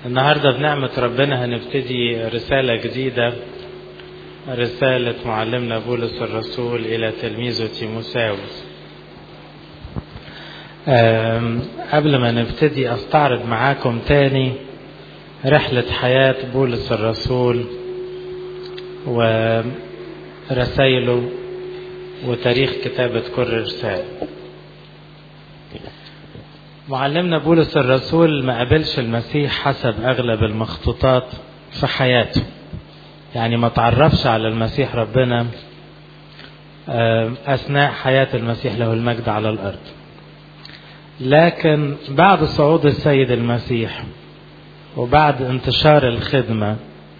النهاردة بنعمة ربنا هنبتدي رسالة جديدة رسالة معلمنا بولس الرسول إلى تلميذه تيموساوس قبل ما نبتدي أستعرض معاكم تاني رحلة حياة بولس الرسول ورسائله وتاريخ كتابة كل رسالة معلمنا بولس الرسول ما قابلش المسيح حسب أغلب المخطوطات في حياته يعني ما تعرفش على المسيح ربنا أثناء حياة المسيح له المجد على الأرض لكن بعد صعود السيد المسيح وبعد انتشار الخدمة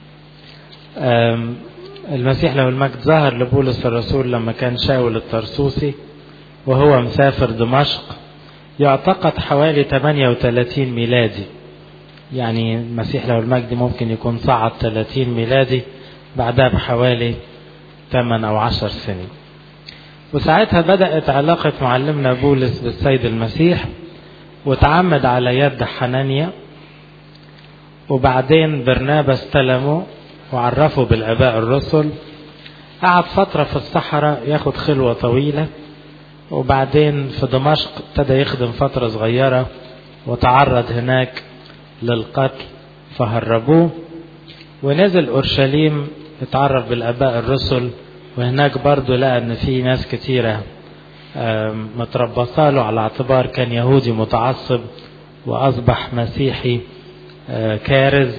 المسيح له المجد ظهر لبولس الرسول لما كان شاول الطرسوسي وهو مسافر دمشق يعتقد حوالي 38 ميلادي يعني المسيح له المجد ممكن يكون صعد 30 ميلادي بعدها بحوالي 8 أو 10 سنين وساعتها بدأت علاقة معلمنا بولس بالسيد المسيح وتعمد على يد حنانيا وبعدين برنابا استلمه وعرفه بالآباء الرسل قعد فترة في الصحراء ياخد خلوة طويلة وبعدين في دمشق ابتدى يخدم فترة صغيرة وتعرض هناك للقتل فهربوه ونزل أورشليم اتعرف بالآباء الرسل وهناك برضه لقى ان في ناس كتيرة متربصة له على اعتبار كان يهودي متعصب واصبح مسيحي كارز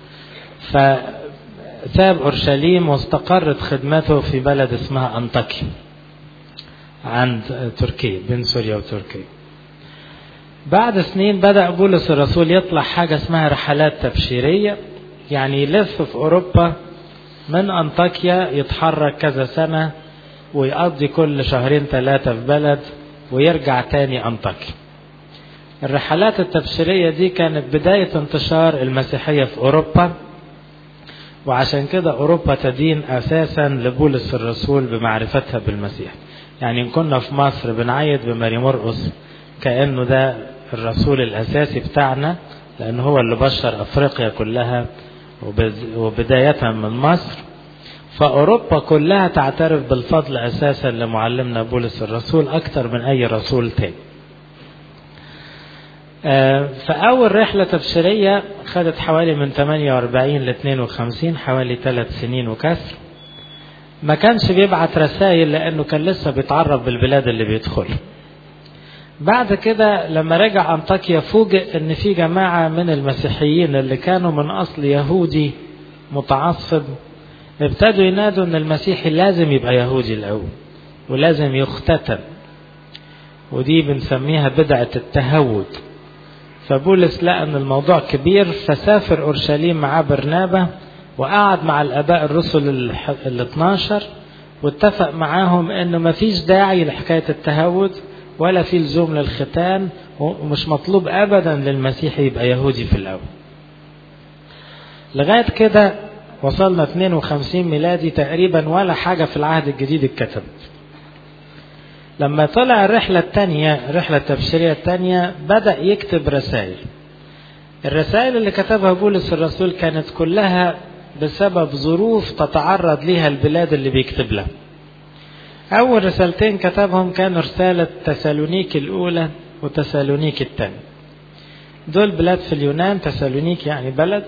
فساب اورشليم واستقرت خدمته في بلد اسمها انطاكيا عند تركيا بين سوريا وتركيا بعد سنين بدأ بولس الرسول يطلع حاجة اسمها رحلات تبشيرية يعني يلف في أوروبا من أنطاكيا يتحرك كذا سنة ويقضي كل شهرين ثلاثة في بلد ويرجع تاني أنطاكيا الرحلات التبشيرية دي كانت بداية انتشار المسيحية في أوروبا وعشان كده أوروبا تدين أساسا لبولس الرسول بمعرفتها بالمسيح يعني إن كنا في مصر بنعيد بماري مرقس كأنه ده الرسول الأساسي بتاعنا لأن هو اللي بشر أفريقيا كلها وبداية من مصر فأوروبا كلها تعترف بالفضل أساسا لمعلمنا بولس الرسول أكثر من أي رسول تاني فأول رحلة تبشيرية خدت حوالي من 48 ل 52 حوالي ثلاث سنين وكسر ما كانش بيبعت رسائل لأنه كان لسه بيتعرف بالبلاد اللي بيدخلها بعد كده لما رجع أنطاكيا فوجئ ان في جماعة من المسيحيين اللي كانوا من اصل يهودي متعصب ابتدوا ينادوا ان المسيحي لازم يبقى يهودي الاول ولازم يختتن ودي بنسميها بدعة التهود فبولس لقى ان الموضوع كبير فسافر اورشليم مع برنابا وقعد مع الاباء الرسل ال 12 واتفق معاهم انه مفيش داعي لحكاية التهود ولا في لزوم للختان ومش مطلوب ابدا للمسيح يبقى يهودي في الاول لغايه كده وصلنا 52 ميلادي تقريبا ولا حاجه في العهد الجديد اتكتبت لما طلع الرحلة الثانية الرحلة التبشيرية الثانية بدأ يكتب رسائل الرسائل اللي كتبها بولس الرسول كانت كلها بسبب ظروف تتعرض لها البلاد اللي بيكتب لها أول رسالتين كتبهم كانوا رسالة تسالونيك الأولى وتسالونيك الثانية دول بلاد في اليونان تسالونيك يعني بلد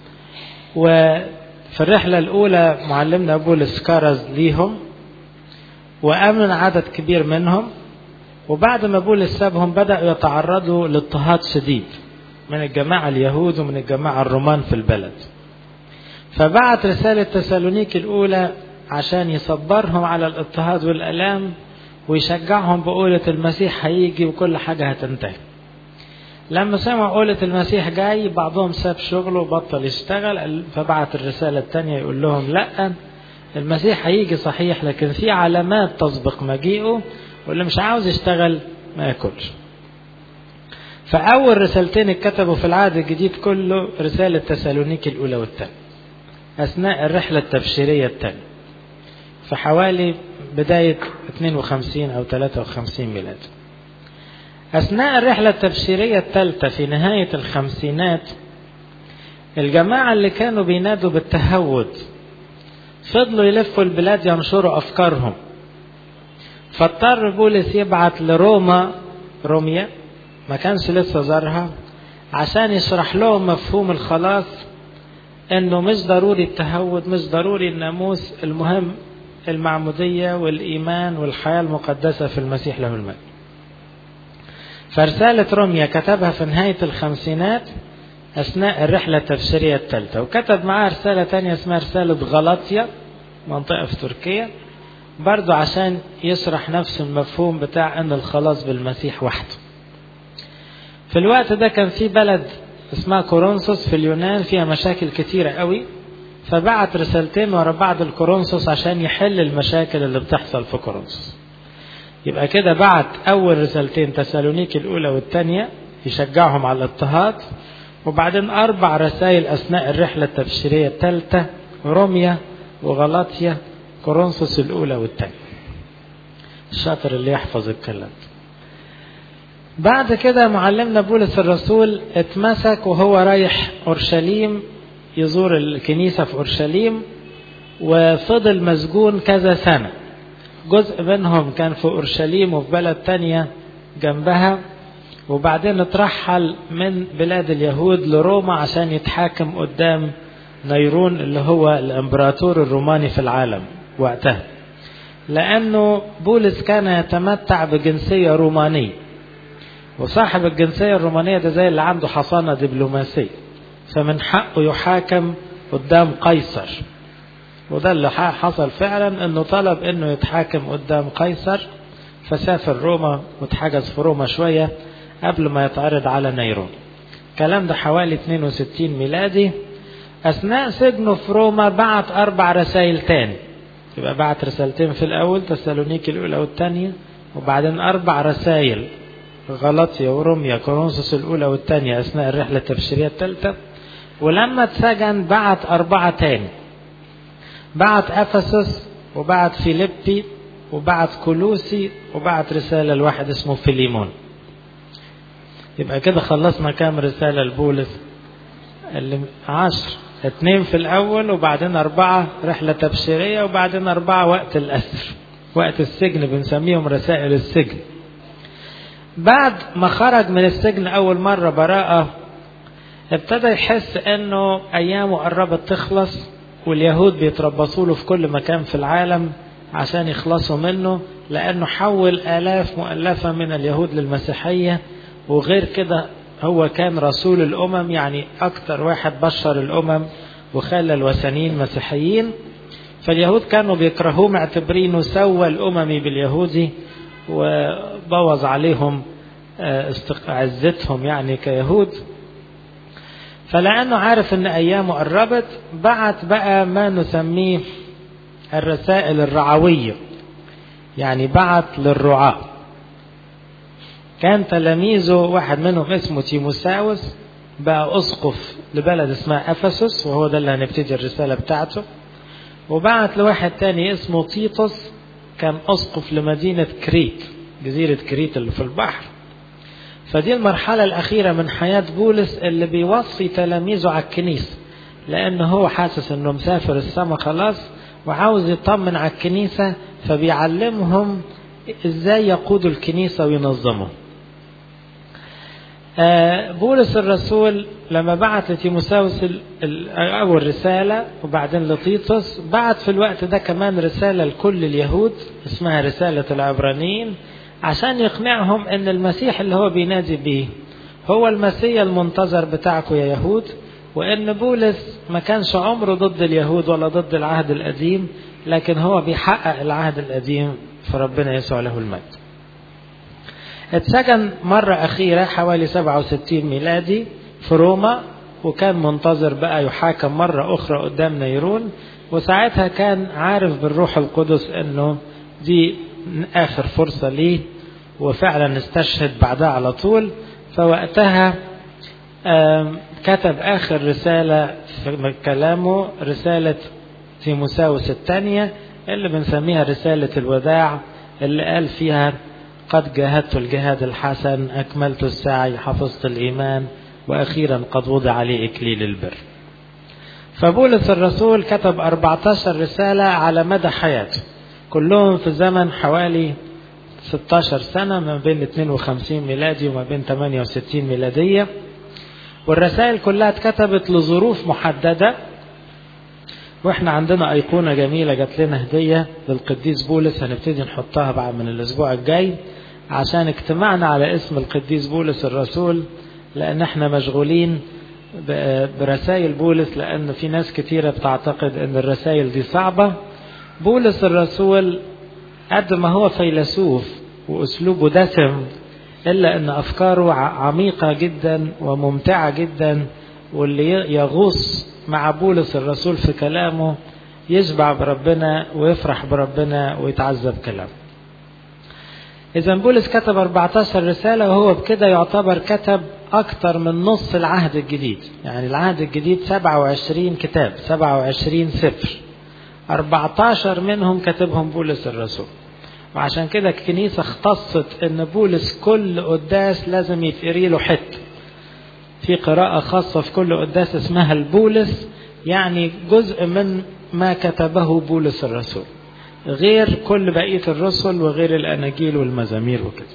وفي الرحلة الأولى معلمنا بولس كرز ليهم وأمن عدد كبير منهم وبعد ما بولس سابهم بدأوا يتعرضوا لاضطهاد شديد من الجماعة اليهود ومن الجماعة الرومان في البلد فبعت رسالة تسالونيك الأولى عشان يصبرهم على الاضطهاد والالام ويشجعهم بقولة المسيح هيجي وكل حاجة هتنتهي لما سمعوا قولة المسيح جاي بعضهم ساب شغله وبطل يشتغل فبعت الرسالة الثانية يقول لهم لا المسيح هيجي صحيح لكن في علامات تسبق مجيئه واللي مش عاوز يشتغل ما ياكلش فأول رسالتين اتكتبوا في العهد الجديد كله رسالة تسالونيك الأولى والثانية أثناء الرحلة التبشيرية الثانية في حوالي بداية 52 أو 53 ميلاد أثناء الرحلة التبشيرية الثالثة في نهاية الخمسينات الجماعة اللي كانوا بينادوا بالتهود فضلوا يلفوا البلاد ينشروا أفكارهم فاضطر بولس يبعت لروما روميا ما كانش لسه زارها عشان يشرح لهم مفهوم الخلاص انه مش ضروري التهود مش ضروري الناموس المهم المعمودية والإيمان والحياة المقدسة في المسيح له المجد فرسالة روميا كتبها في نهاية الخمسينات أثناء الرحلة التبشيرية الثالثة وكتب معاه رسالة تانية اسمها رسالة غلطية منطقة في تركيا برضو عشان يشرح نفس المفهوم بتاع أن الخلاص بالمسيح وحده في الوقت ده كان في بلد اسمها كورنثوس في اليونان فيها مشاكل كتيرة قوي فبعت رسالتين ورا بعض الكورنثوس عشان يحل المشاكل اللي بتحصل في كورنثوس يبقى كده بعت أول رسالتين تسالونيك الأولى والثانية يشجعهم على الاضطهاد وبعدين أربع رسائل أثناء الرحلة التبشيرية الثالثة روميا وغلاطيا كورنثوس الأولى والثانية الشاطر اللي يحفظ الكلام بعد كده معلمنا بولس الرسول اتمسك وهو رايح أورشليم يزور الكنيسة في أورشليم وفضل مسجون كذا سنة جزء منهم كان في أورشليم وفي بلد تانية جنبها وبعدين اترحل من بلاد اليهود لروما عشان يتحاكم قدام نيرون اللي هو الامبراطور الروماني في العالم وقتها لأنه بولس كان يتمتع بجنسية رومانية وصاحب الجنسية الرومانية ده زي اللي عنده حصانة دبلوماسية فمن حقه يحاكم قدام قيصر وده اللي حصل فعلا انه طلب انه يتحاكم قدام قيصر فسافر روما واتحجز في روما شوية قبل ما يتعرض على نيرون الكلام ده حوالي 62 ميلادي أثناء سجنه في روما بعت أربع رسائل تاني يبقى بعت رسالتين في الأول تسالونيك الأولى والثانية وبعدين أربع رسائل غلطية وروميا كورنثوس الأولى والثانية أثناء الرحلة التبشيرية الثالثة ولما اتسجن بعت أربعة تاني بعت أفسس وبعت فيليبي وبعت كولوسي وبعت رسالة لواحد اسمه فيليمون يبقى كده خلصنا كام رسالة لبولس اللي عشر اتنين في الأول وبعدين أربعة رحلة تبشيرية وبعدين أربعة وقت الأسر وقت السجن بنسميهم رسائل السجن بعد ما خرج من السجن أول مرة براءة ابتدى يحس انه ايامه قربت تخلص واليهود بيتربصوا له في كل مكان في العالم عشان يخلصوا منه لانه حول الاف مؤلفه من اليهود للمسيحيه وغير كده هو كان رسول الامم يعني اكتر واحد بشر الامم وخلى الوثنيين مسيحيين فاليهود كانوا بيكرهوه معتبرينه سوى الاممي باليهودي وبوظ عليهم عزتهم يعني كيهود فلأنه عارف أن أيامه قربت بعت بقى ما نسميه الرسائل الرعوية يعني بعت للرعاة كان تلاميذه واحد منهم اسمه تيموساوس بقى أسقف لبلد اسمها أفسس وهو ده اللي هنبتدي الرسالة بتاعته وبعت لواحد تاني اسمه تيتوس كان أسقف لمدينة كريت جزيرة كريت اللي في البحر فدي المرحلة الأخيرة من حياة بولس اللي بيوصي تلاميذه على الكنيسة لأن هو حاسس إنه مسافر السما خلاص وعاوز يطمن على الكنيسة فبيعلمهم إزاي يقودوا الكنيسة وينظموا بولس الرسول لما بعت لتيموساوس أول رسالة وبعدين لطيطس بعت في الوقت ده كمان رسالة لكل اليهود اسمها رسالة العبرانيين عشان يقنعهم ان المسيح اللي هو بينادي بيه هو المسيح المنتظر بتاعكم يا يهود وان بولس ما كانش عمره ضد اليهود ولا ضد العهد القديم لكن هو بيحقق العهد القديم في ربنا يسوع له المجد اتسجن مرة أخيرة حوالي 67 ميلادي في روما وكان منتظر بقى يحاكم مرة أخرى قدام نيرون وساعتها كان عارف بالروح القدس أنه دي آخر فرصة ليه وفعلا استشهد بعدها على طول فوقتها كتب آخر رسالة في كلامه رسالة تيموساوس الثانية اللي بنسميها رسالة الوداع اللي قال فيها قد جاهدت الجهاد الحسن أكملت السعي حفظت الإيمان وأخيرا قد وضع لي إكليل البر فبولس الرسول كتب 14 رسالة على مدى حياته كلهم في زمن حوالي 16 سنة ما بين 52 ميلادي وما بين 68 ميلادية والرسائل كلها اتكتبت لظروف محددة واحنا عندنا ايقونه جميله جات لنا هديه للقديس بولس هنبتدي نحطها بعد من الاسبوع الجاي عشان اجتمعنا على اسم القديس بولس الرسول لان احنا مشغولين برسائل بولس لان في ناس كتيره بتعتقد ان الرسائل دي صعبه بولس الرسول قد ما هو فيلسوف واسلوبه دسم الا ان افكاره عميقه جدا وممتعه جدا واللي يغوص مع بولس الرسول في كلامه يشبع بربنا ويفرح بربنا ويتعذب كلامه إذا بولس كتب 14 رسالة وهو بكده يعتبر كتب أكثر من نص العهد الجديد يعني العهد الجديد 27 كتاب 27 سفر 14 منهم كتبهم بولس الرسول وعشان كده الكنيسة اختصت ان بولس كل قداس لازم يتقري له حته في قراءة خاصة في كل قداس اسمها البولس يعني جزء من ما كتبه بولس الرسول غير كل بقية الرسل وغير الأناجيل والمزامير وكده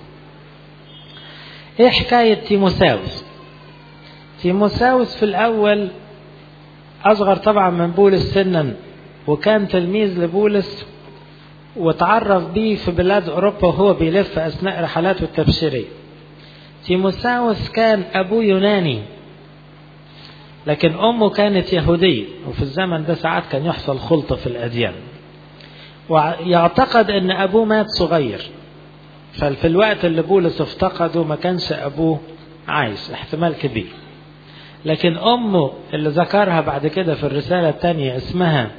ايه حكاية تيموساوس تيموساوس في الأول أصغر طبعا من بولس سنا وكان تلميذ لبولس وتعرف بيه في بلاد أوروبا وهو بيلف أثناء رحلاته التبشيرية تيموساوس كان أبوه يوناني لكن أمه كانت يهودية وفي الزمن ده ساعات كان يحصل خلطة في الأديان ويعتقد أن أبوه مات صغير ففي الوقت اللي بولس افتقده ما كانش أبوه عايش احتمال كبير لكن أمه اللي ذكرها بعد كده في الرسالة الثانية اسمها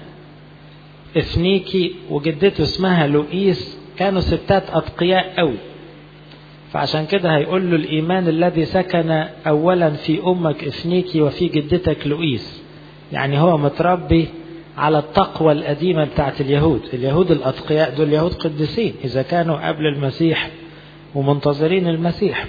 إفنيكي وجدته اسمها لوئيس كانوا ستات أتقياء قوي فعشان كده هيقول له الإيمان الذي سكن أولا في أمك إفنيكي وفي جدتك لوئيس يعني هو متربي على التقوى القديمة بتاعت اليهود اليهود الأتقياء دول يهود قديسين إذا كانوا قبل المسيح ومنتظرين المسيح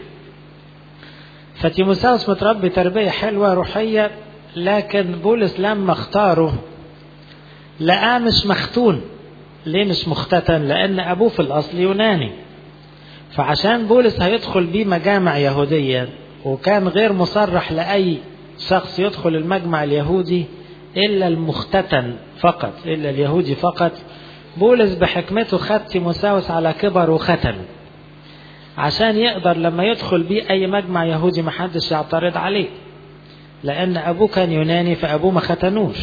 فتيموساوس متربي تربية حلوة روحية لكن بولس لما اختاره لقاه مش مختون ليه مش مختتن لأن أبوه في الأصل يوناني فعشان بولس هيدخل بيه مجامع يهودية وكان غير مصرح لأي شخص يدخل المجمع اليهودي إلا المختتن فقط إلا اليهودي فقط بولس بحكمته خد تيموساوس على كبر وختن عشان يقدر لما يدخل بيه أي مجمع يهودي محدش يعترض عليه لأن أبوه كان يوناني فأبوه ما ختنوش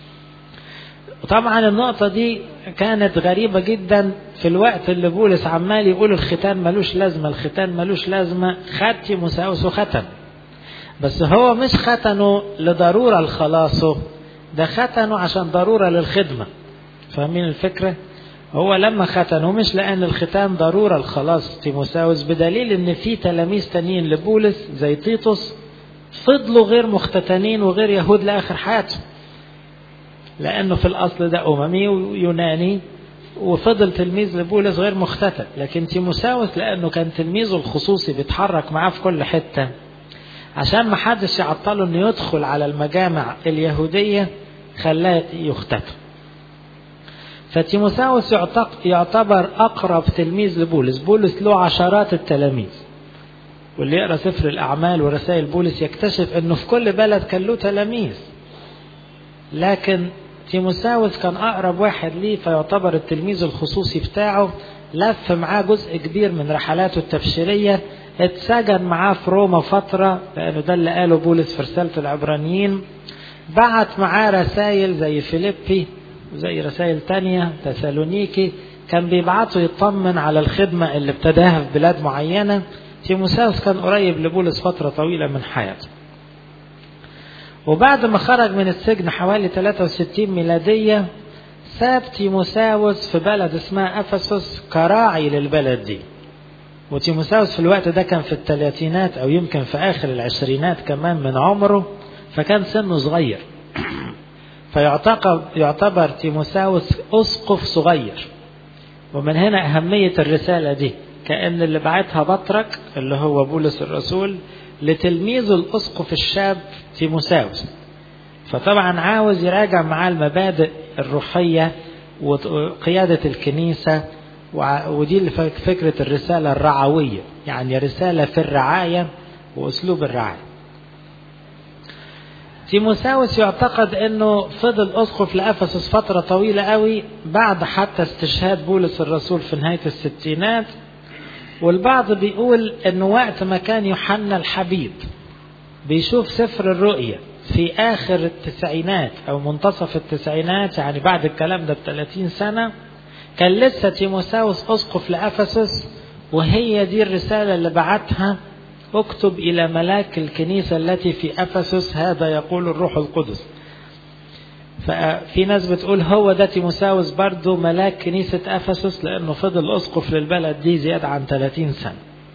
وطبعا النقطة دي كانت غريبة جدا في الوقت اللي بولس عمال يقول الختان ملوش لازمة الختان ملوش لازمة خد تيموساوس وختن بس هو مش ختنه لضرورة لخلاصه ده ختنه عشان ضرورة للخدمة فاهمين الفكرة هو لما ختنه مش لأن الختان ضرورة لخلاص تيموساوس بدليل ان في تلاميذ تانيين لبولس زي تيتوس فضلوا غير مختتنين وغير يهود لآخر حياتهم لأنه في الأصل ده أممي ويوناني وفضل تلميذ لبولس غير مختتن لكن تيموساوس لأنه كان تلميذه الخصوصي بيتحرك معاه في كل حتة عشان ما حدش يعطله انه يدخل على المجامع اليهودية خلاه يختتن فتيموساوس يعتبر أقرب تلميذ لبولس بولس له عشرات التلاميذ واللي يقرأ سفر الأعمال ورسائل بولس يكتشف أنه في كل بلد كان له تلاميذ لكن تيموساوس كان أقرب واحد ليه فيعتبر التلميذ الخصوصي بتاعه لف معاه جزء كبير من رحلاته التبشيرية اتسجن معاه في روما فترة لأنه ده اللي قاله بولس في رسالة العبرانيين بعت معاه رسائل زي فيليبي وزي رسائل تانية تسالونيكي كان بيبعته يطمن على الخدمة اللي ابتداها في بلاد معينة تيموساوس كان قريب لبولس فترة طويلة من حياته وبعد ما خرج من السجن حوالي 63 ميلادية ساب تيموساوس في بلد اسمها أفسس كراعي للبلد دي وتيموساوس في الوقت ده كان في الثلاثينات أو يمكن في آخر العشرينات كمان من عمره فكان سنه صغير فيعتقد يعتبر تيموساوس أسقف صغير ومن هنا أهمية الرسالة دي كأن اللي بعتها بطرك اللي هو بولس الرسول لتلميذه الأسقف الشاب تيموساوس فطبعا عاوز يراجع معاه المبادئ الروحية وقيادة الكنيسة ودي فكرة الرسالة الرعوية يعني رسالة في الرعاية وأسلوب الرعاية تيموساوس يعتقد انه فضل اسقف لافسس فتره طويله قوي بعد حتى استشهاد بولس الرسول في نهايه الستينات والبعض بيقول انه وقت ما كان يوحنا الحبيب بيشوف سفر الرؤيا في اخر التسعينات او منتصف التسعينات يعني بعد الكلام ده ب 30 سنه كان لسه تيموساوس اسقف لافسس وهي دي الرساله اللي بعتها اكتب إلى ملاك الكنيسة التي في أفسس هذا يقول الروح القدس ففي ناس بتقول هو ده تيموساوس برضه ملاك كنيسة أفسس لأنه فضل أسقف للبلد دي زيادة عن 30 سنة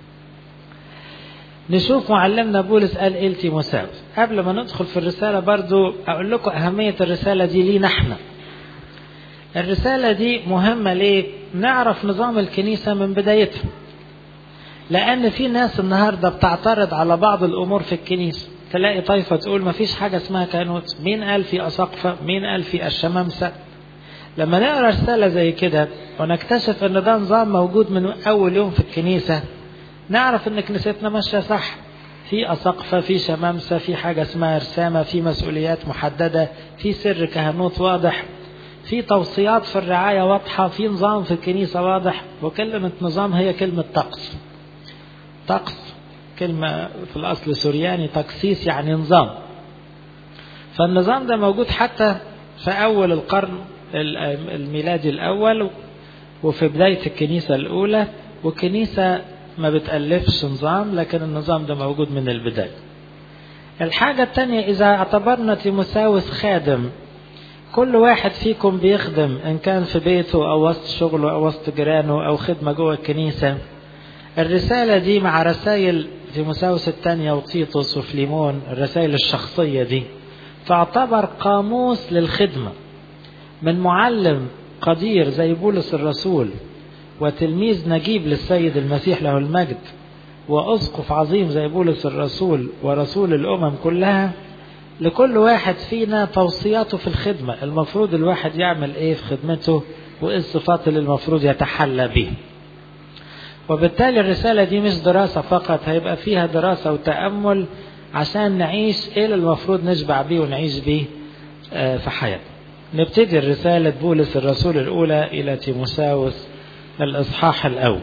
نشوف معلمنا بولس قال ايه لتيموساوس قبل ما ندخل في الرسالة برضو أقول لكم أهمية الرسالة دي لينا احنا الرسالة دي مهمة ليه نعرف نظام الكنيسة من بدايتها لأن في ناس النهاردة بتعترض على بعض الأمور في الكنيسة تلاقي طائفة تقول ما فيش حاجة اسمها كانوت مين قال في أساقفة مين قال في الشمامسة لما نقرا رسالة زي كده ونكتشف ان ده نظام موجود من أول يوم في الكنيسة نعرف ان كنيستنا ماشية صح في أساقفة في شمامسة في حاجة اسمها رسامة في مسؤوليات محددة في سر كهنوت واضح في توصيات في الرعاية واضحة في نظام في الكنيسة واضح وكلمة نظام هي كلمة طقس طقس كلمة في الأصل سورياني تقسيس يعني نظام فالنظام ده موجود حتى في أول القرن الميلادي الأول وفي بداية الكنيسة الأولى والكنيسة ما بتألفش نظام لكن النظام ده موجود من البداية الحاجة التانية إذا اعتبرنا تيموساوس خادم كل واحد فيكم بيخدم إن كان في بيته أو وسط شغله أو وسط جيرانه أو خدمة جوه الكنيسة الرسالة دي مع رسائل تيموساوس الثانية وتيتوس وفليمون الرسائل الشخصية دي تعتبر قاموس للخدمة من معلم قدير زي بولس الرسول وتلميذ نجيب للسيد المسيح له المجد وأسقف عظيم زي بولس الرسول ورسول الأمم كلها لكل واحد فينا توصياته في الخدمة المفروض الواحد يعمل ايه في خدمته وايه الصفات اللي المفروض يتحلى بيه وبالتالي الرسالة دي مش دراسة فقط هيبقى فيها دراسة وتأمل عشان نعيش ايه اللي المفروض نشبع بيه ونعيش بيه في حياتنا نبتدي الرسالة بولس الرسول الأولى إلى تيموساوس الإصحاح الأول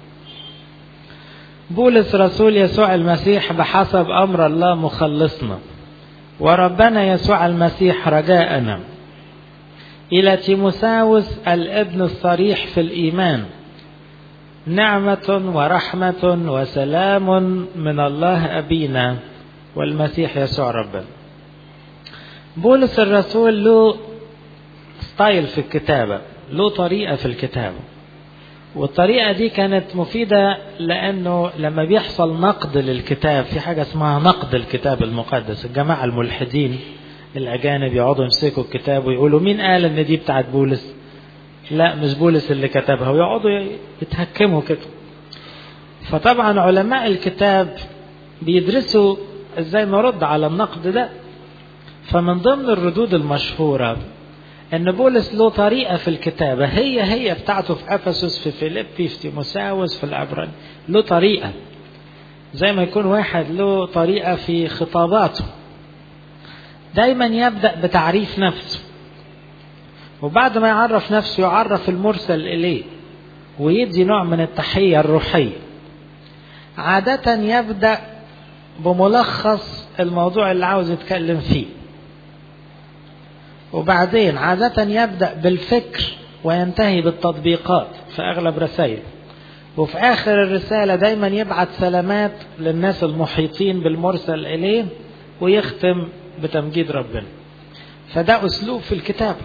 بولس رسول يسوع المسيح بحسب أمر الله مخلصنا وربنا يسوع المسيح رجاءنا إلى تيموساوس الابن الصريح في الإيمان نعمة ورحمة وسلام من الله أبينا والمسيح يسوع ربنا بولس الرسول له ستايل في الكتابة له طريقة في الكتابة والطريقة دي كانت مفيدة لأنه لما بيحصل نقد للكتاب في حاجة اسمها نقد الكتاب المقدس الجماعة الملحدين الأجانب يقعدوا يمسكوا الكتاب ويقولوا مين قال إن دي بتاعت بولس لا مش بولس اللي كتبها ويقعدوا يتهكموا كده فطبعا علماء الكتاب بيدرسوا ازاي نرد على النقد ده فمن ضمن الردود المشهورة ان بولس له طريقة في الكتابة هي هي بتاعته في افسس في فيليبي في تيموساوس في العبراني له طريقة زي ما يكون واحد له طريقة في خطاباته دايما يبدأ بتعريف نفسه وبعد ما يعرف نفسه يعرف المرسل إليه ويدي نوع من التحية الروحية عادة يبدأ بملخص الموضوع اللي عاوز يتكلم فيه وبعدين عادة يبدأ بالفكر وينتهي بالتطبيقات في أغلب رسائل وفي آخر الرسالة دايما يبعت سلامات للناس المحيطين بالمرسل إليه ويختم بتمجيد ربنا فده أسلوب في الكتاب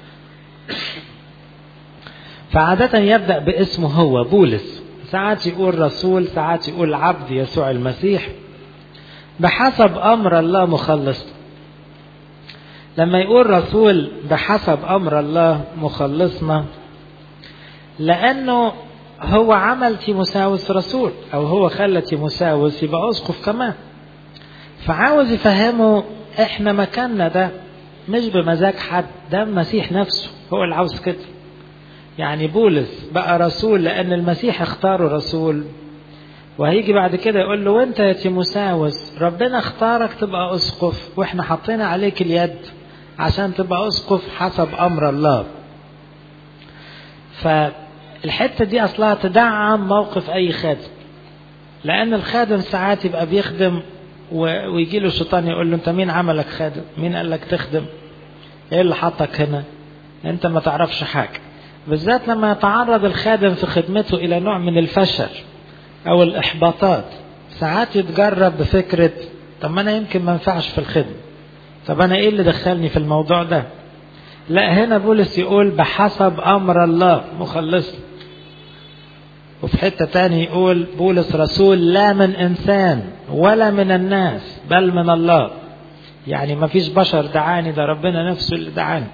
فعادة يبدأ باسمه هو بولس ساعات يقول رسول ساعات يقول عبد يسوع المسيح بحسب أمر الله مخلص لما يقول رسول بحسب أمر الله مخلصنا لأنه هو عمل تيموساوس رسول أو هو خلى تيموساوس يبقى أسقف كمان فعاوز يفهمه إحنا مكاننا ده مش بمزاج حد ده المسيح نفسه هو اللي عاوز كده يعني بولس بقى رسول لأن المسيح اختاره رسول وهيجي بعد كده يقول له وانت يا تيموساوس ربنا اختارك تبقى اسقف واحنا حطينا عليك اليد عشان تبقى اسقف حسب امر الله فالحتة دي اصلها تدعم موقف اي خادم لان الخادم ساعات يبقى بيخدم ويجي له الشيطان يقول له انت مين عملك خادم مين قال لك تخدم ايه اللي حطك هنا انت ما تعرفش حاجة بالذات لما يتعرض الخادم في خدمته الى نوع من الفشل او الاحباطات ساعات يتجرب بفكرة طب ما انا يمكن ما انفعش في الخدمة طب انا ايه اللي دخلني في الموضوع ده لا هنا بولس يقول بحسب امر الله مخلص وفي حتة تاني يقول بولس رسول لا من انسان ولا من الناس بل من الله يعني ما فيش بشر دعاني ده ربنا نفسه اللي دعاني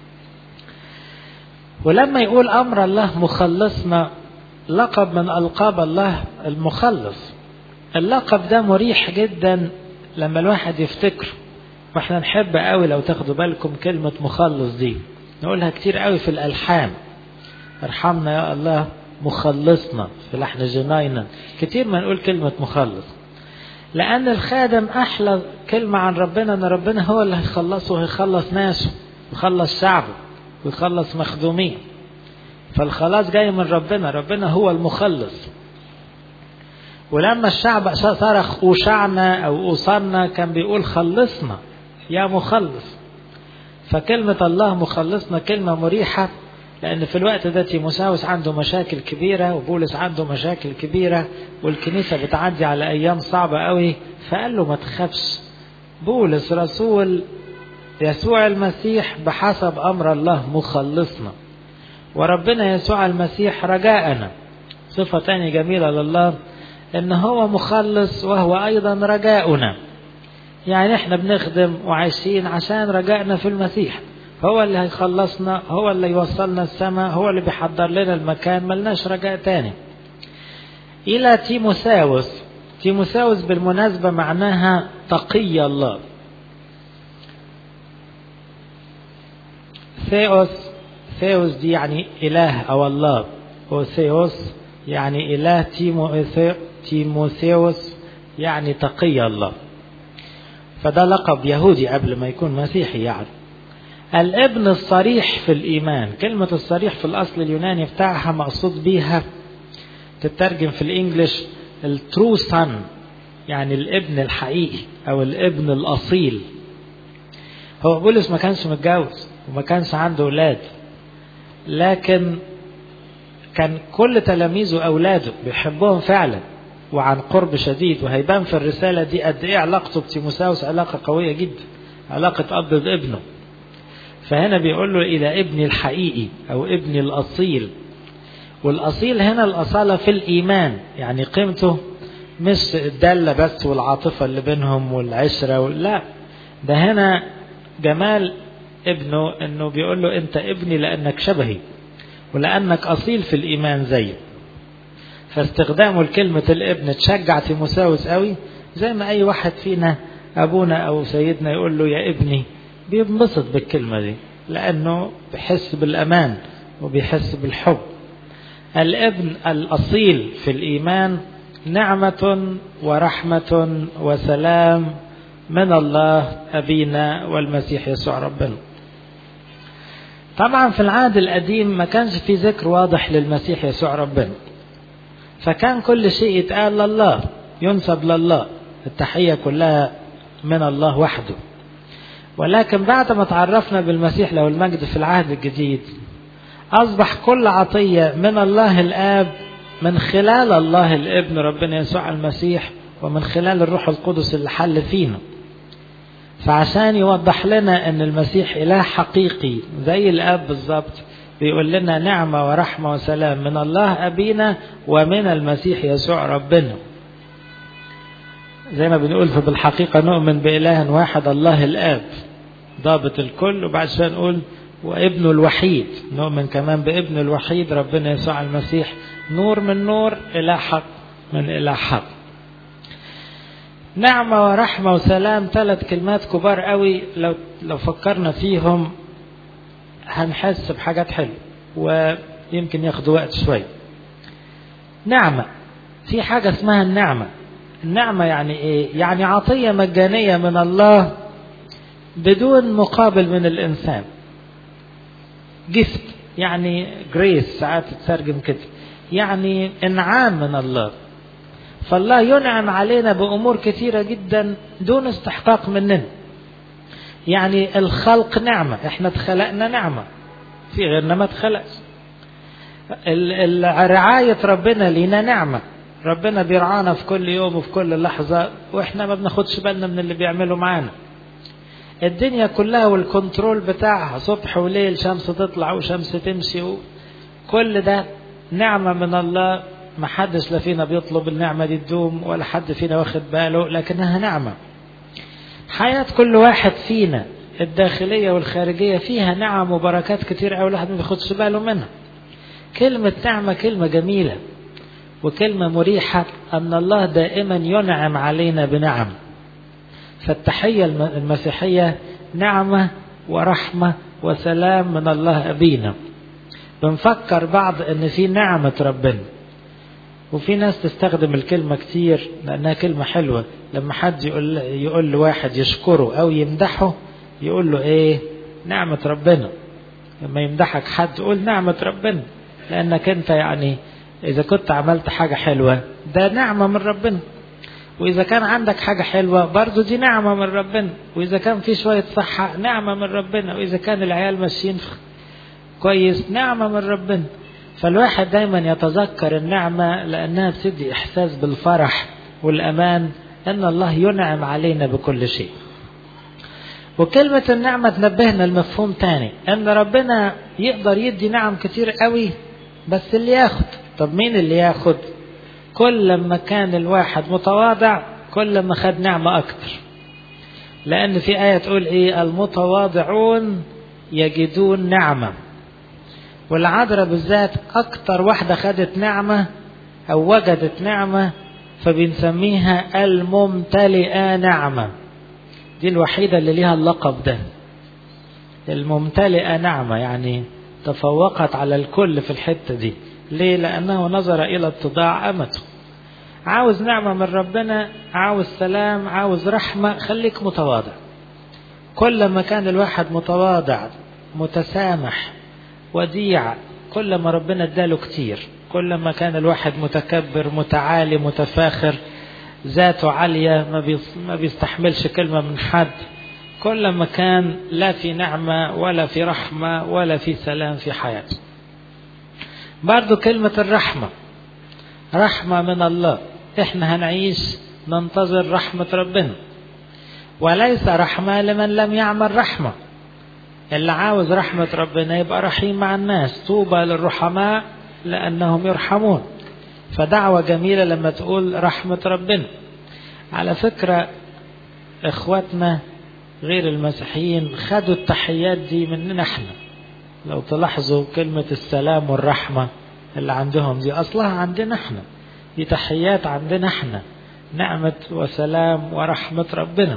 ولما يقول امر الله مخلصنا لقب من القاب الله المخلص اللقب ده مريح جدا لما الواحد يفتكره واحنا نحب قوي لو تاخدوا بالكم كلمة مخلص دي نقولها كتير قوي في الألحان ارحمنا يا الله مخلصنا في لحن جناينا كتير ما نقول كلمة مخلص لأن الخادم أحلى كلمة عن ربنا أن ربنا هو اللي هيخلصه وهيخلص ناسه ويخلص شعبه ويخلص مخدومين فالخلاص جاي من ربنا ربنا هو المخلص ولما الشعب صرخ أوشعنا أو أوصرنا كان بيقول خلصنا يا مخلص فكلمة الله مخلصنا كلمة مريحة لأن في الوقت ده تيموساوس عنده مشاكل كبيرة وبولس عنده مشاكل كبيرة والكنيسة بتعدي على أيام صعبة قوي فقال له ما تخافش بولس رسول يسوع المسيح بحسب أمر الله مخلصنا وربنا يسوع المسيح رجاءنا صفة تانية جميلة لله ان هو مخلص وهو ايضا رجاؤنا يعني احنا بنخدم وعايشين عشان رجائنا في المسيح هو اللي هيخلصنا هو اللي يوصلنا السماء هو اللي بيحضر لنا المكان ملناش رجاء تاني الى تيموساوس تيموساوس بالمناسبة معناها تقي الله ثيوس ثيوس دي يعني اله او الله وثيوس يعني اله تيمو تيموثيوس يعني تقي الله فده لقب يهودي قبل ما يكون مسيحي يعني الابن الصريح في الإيمان كلمة الصريح في الأصل اليوناني بتاعها مقصود بيها تترجم في الإنجليش الترو سن يعني الابن الحقيقي أو الابن الأصيل هو بولس ما كانش متجوز وما كانش عنده أولاد لكن كان كل تلاميذه أولاده بيحبهم فعلا وعن قرب شديد وهيبان في الرسالة دي قد إيه علاقته بتيموساوس علاقة قوية جدا علاقة أب بابنه فهنا بيقول له إلى ابني الحقيقي أو ابني الأصيل والأصيل هنا الأصالة في الإيمان يعني قيمته مش الدالة بس والعاطفة اللي بينهم والعشرة لا ده هنا جمال ابنه انه بيقول له انت ابني لانك شبهي ولانك اصيل في الايمان زيه فاستخدامه لكلمة الابن تشجع تيموساوس قوي زي ما اي واحد فينا ابونا او سيدنا يقول له يا ابني بينبسط بالكلمة دي لانه بيحس بالامان وبيحس بالحب الابن الاصيل في الايمان نعمة ورحمة وسلام من الله أبينا والمسيح يسوع ربنا طبعا في العهد القديم ما كانش في ذكر واضح للمسيح يسوع ربنا فكان كل شيء يتقال لله ينسب لله التحية كلها من الله وحده ولكن بعد ما تعرفنا بالمسيح له المجد في العهد الجديد أصبح كل عطية من الله الآب من خلال الله الابن ربنا يسوع المسيح ومن خلال الروح القدس اللي حل فينا فعشان يوضح لنا ان المسيح اله حقيقي زي الاب بالظبط بيقول لنا نعمه ورحمه وسلام من الله ابينا ومن المسيح يسوع ربنا زي ما بنقول في بالحقيقه نؤمن باله واحد الله الاب ضابط الكل وبعد شويه نقول وابنه الوحيد نؤمن كمان بابنه الوحيد ربنا يسوع المسيح نور من نور اله حق من اله حق نعمة ورحمة وسلام ثلاث كلمات كبار قوي لو لو فكرنا فيهم هنحس بحاجات حلوة ويمكن ياخدوا وقت شوية نعمة في حاجة اسمها النعمة النعمة يعني ايه يعني عطية مجانية من الله بدون مقابل من الإنسان جفت يعني جريس ساعات تترجم كده يعني انعام من الله فالله ينعم علينا بأمور كثيرة جدا دون استحقاق مننا يعني الخلق نعمة احنا اتخلقنا نعمة في غيرنا ما اتخلقش رعاية ربنا لينا نعمة ربنا بيرعانا في كل يوم وفي كل لحظة واحنا ما بناخدش بالنا من اللي بيعمله معانا الدنيا كلها والكنترول بتاعها صبح وليل شمس تطلع وشمس تمشي كل ده نعمة من الله ما حدش لا فينا بيطلب النعمة دي تدوم ولا حد فينا واخد باله لكنها نعمة حياة كل واحد فينا الداخلية والخارجية فيها نعم وبركات كتير أوي الواحد ما بياخدش باله منها كلمة نعمة كلمة جميلة وكلمة مريحة أن الله دائما ينعم علينا بنعم فالتحية المسيحية نعمة ورحمة وسلام من الله أبينا بنفكر بعض أن في نعمة ربنا وفي ناس تستخدم الكلمة كتير لأنها كلمة حلوة لما حد يقول يقول لواحد يشكره أو يمدحه يقول له إيه نعمة ربنا لما يمدحك حد قول نعمة ربنا لأنك أنت يعني إذا كنت عملت حاجة حلوة ده نعمة من ربنا وإذا كان عندك حاجة حلوة برضو دي نعمة من ربنا وإذا كان في شوية صحة نعمة من ربنا وإذا كان العيال ماشيين كويس نعمة من ربنا فالواحد دايما يتذكر النعمة لأنها بتدي إحساس بالفرح والأمان أن الله ينعم علينا بكل شيء وكلمة النعمة تنبهنا المفهوم تاني أن ربنا يقدر يدي نعم كتير قوي بس اللي ياخد طب مين اللي ياخد كل ما كان الواحد متواضع كل ما خد نعمة أكتر لأن في آية تقول إيه المتواضعون يجدون نعمة والعذراء بالذات أكتر واحدة خدت نعمة أو وجدت نعمة فبنسميها الممتلئة نعمة دي الوحيدة اللي ليها اللقب ده الممتلئة نعمة يعني تفوقت على الكل في الحتة دي ليه لأنه نظر إلى اتضاع أمته عاوز نعمة من ربنا عاوز سلام عاوز رحمة خليك متواضع كل ما كان الواحد متواضع متسامح وديع كل ما ربنا اداله كتير كل ما كان الواحد متكبر متعالي متفاخر ذاته عالية ما, ما بيستحملش كلمة من حد كل ما كان لا في نعمة ولا في رحمة ولا في سلام في حياته برضو كلمة الرحمة رحمة من الله احنا هنعيش ننتظر رحمة ربنا وليس رحمة لمن لم يعمل رحمة اللي عاوز رحمة ربنا يبقى رحيم مع الناس طوبى للرحماء لأنهم يرحمون فدعوة جميلة لما تقول رحمة ربنا على فكرة إخواتنا غير المسيحيين خدوا التحيات دي مننا احنا لو تلاحظوا كلمة السلام والرحمة اللي عندهم دي أصلها عندنا احنا دي تحيات عندنا احنا نعمة وسلام ورحمة ربنا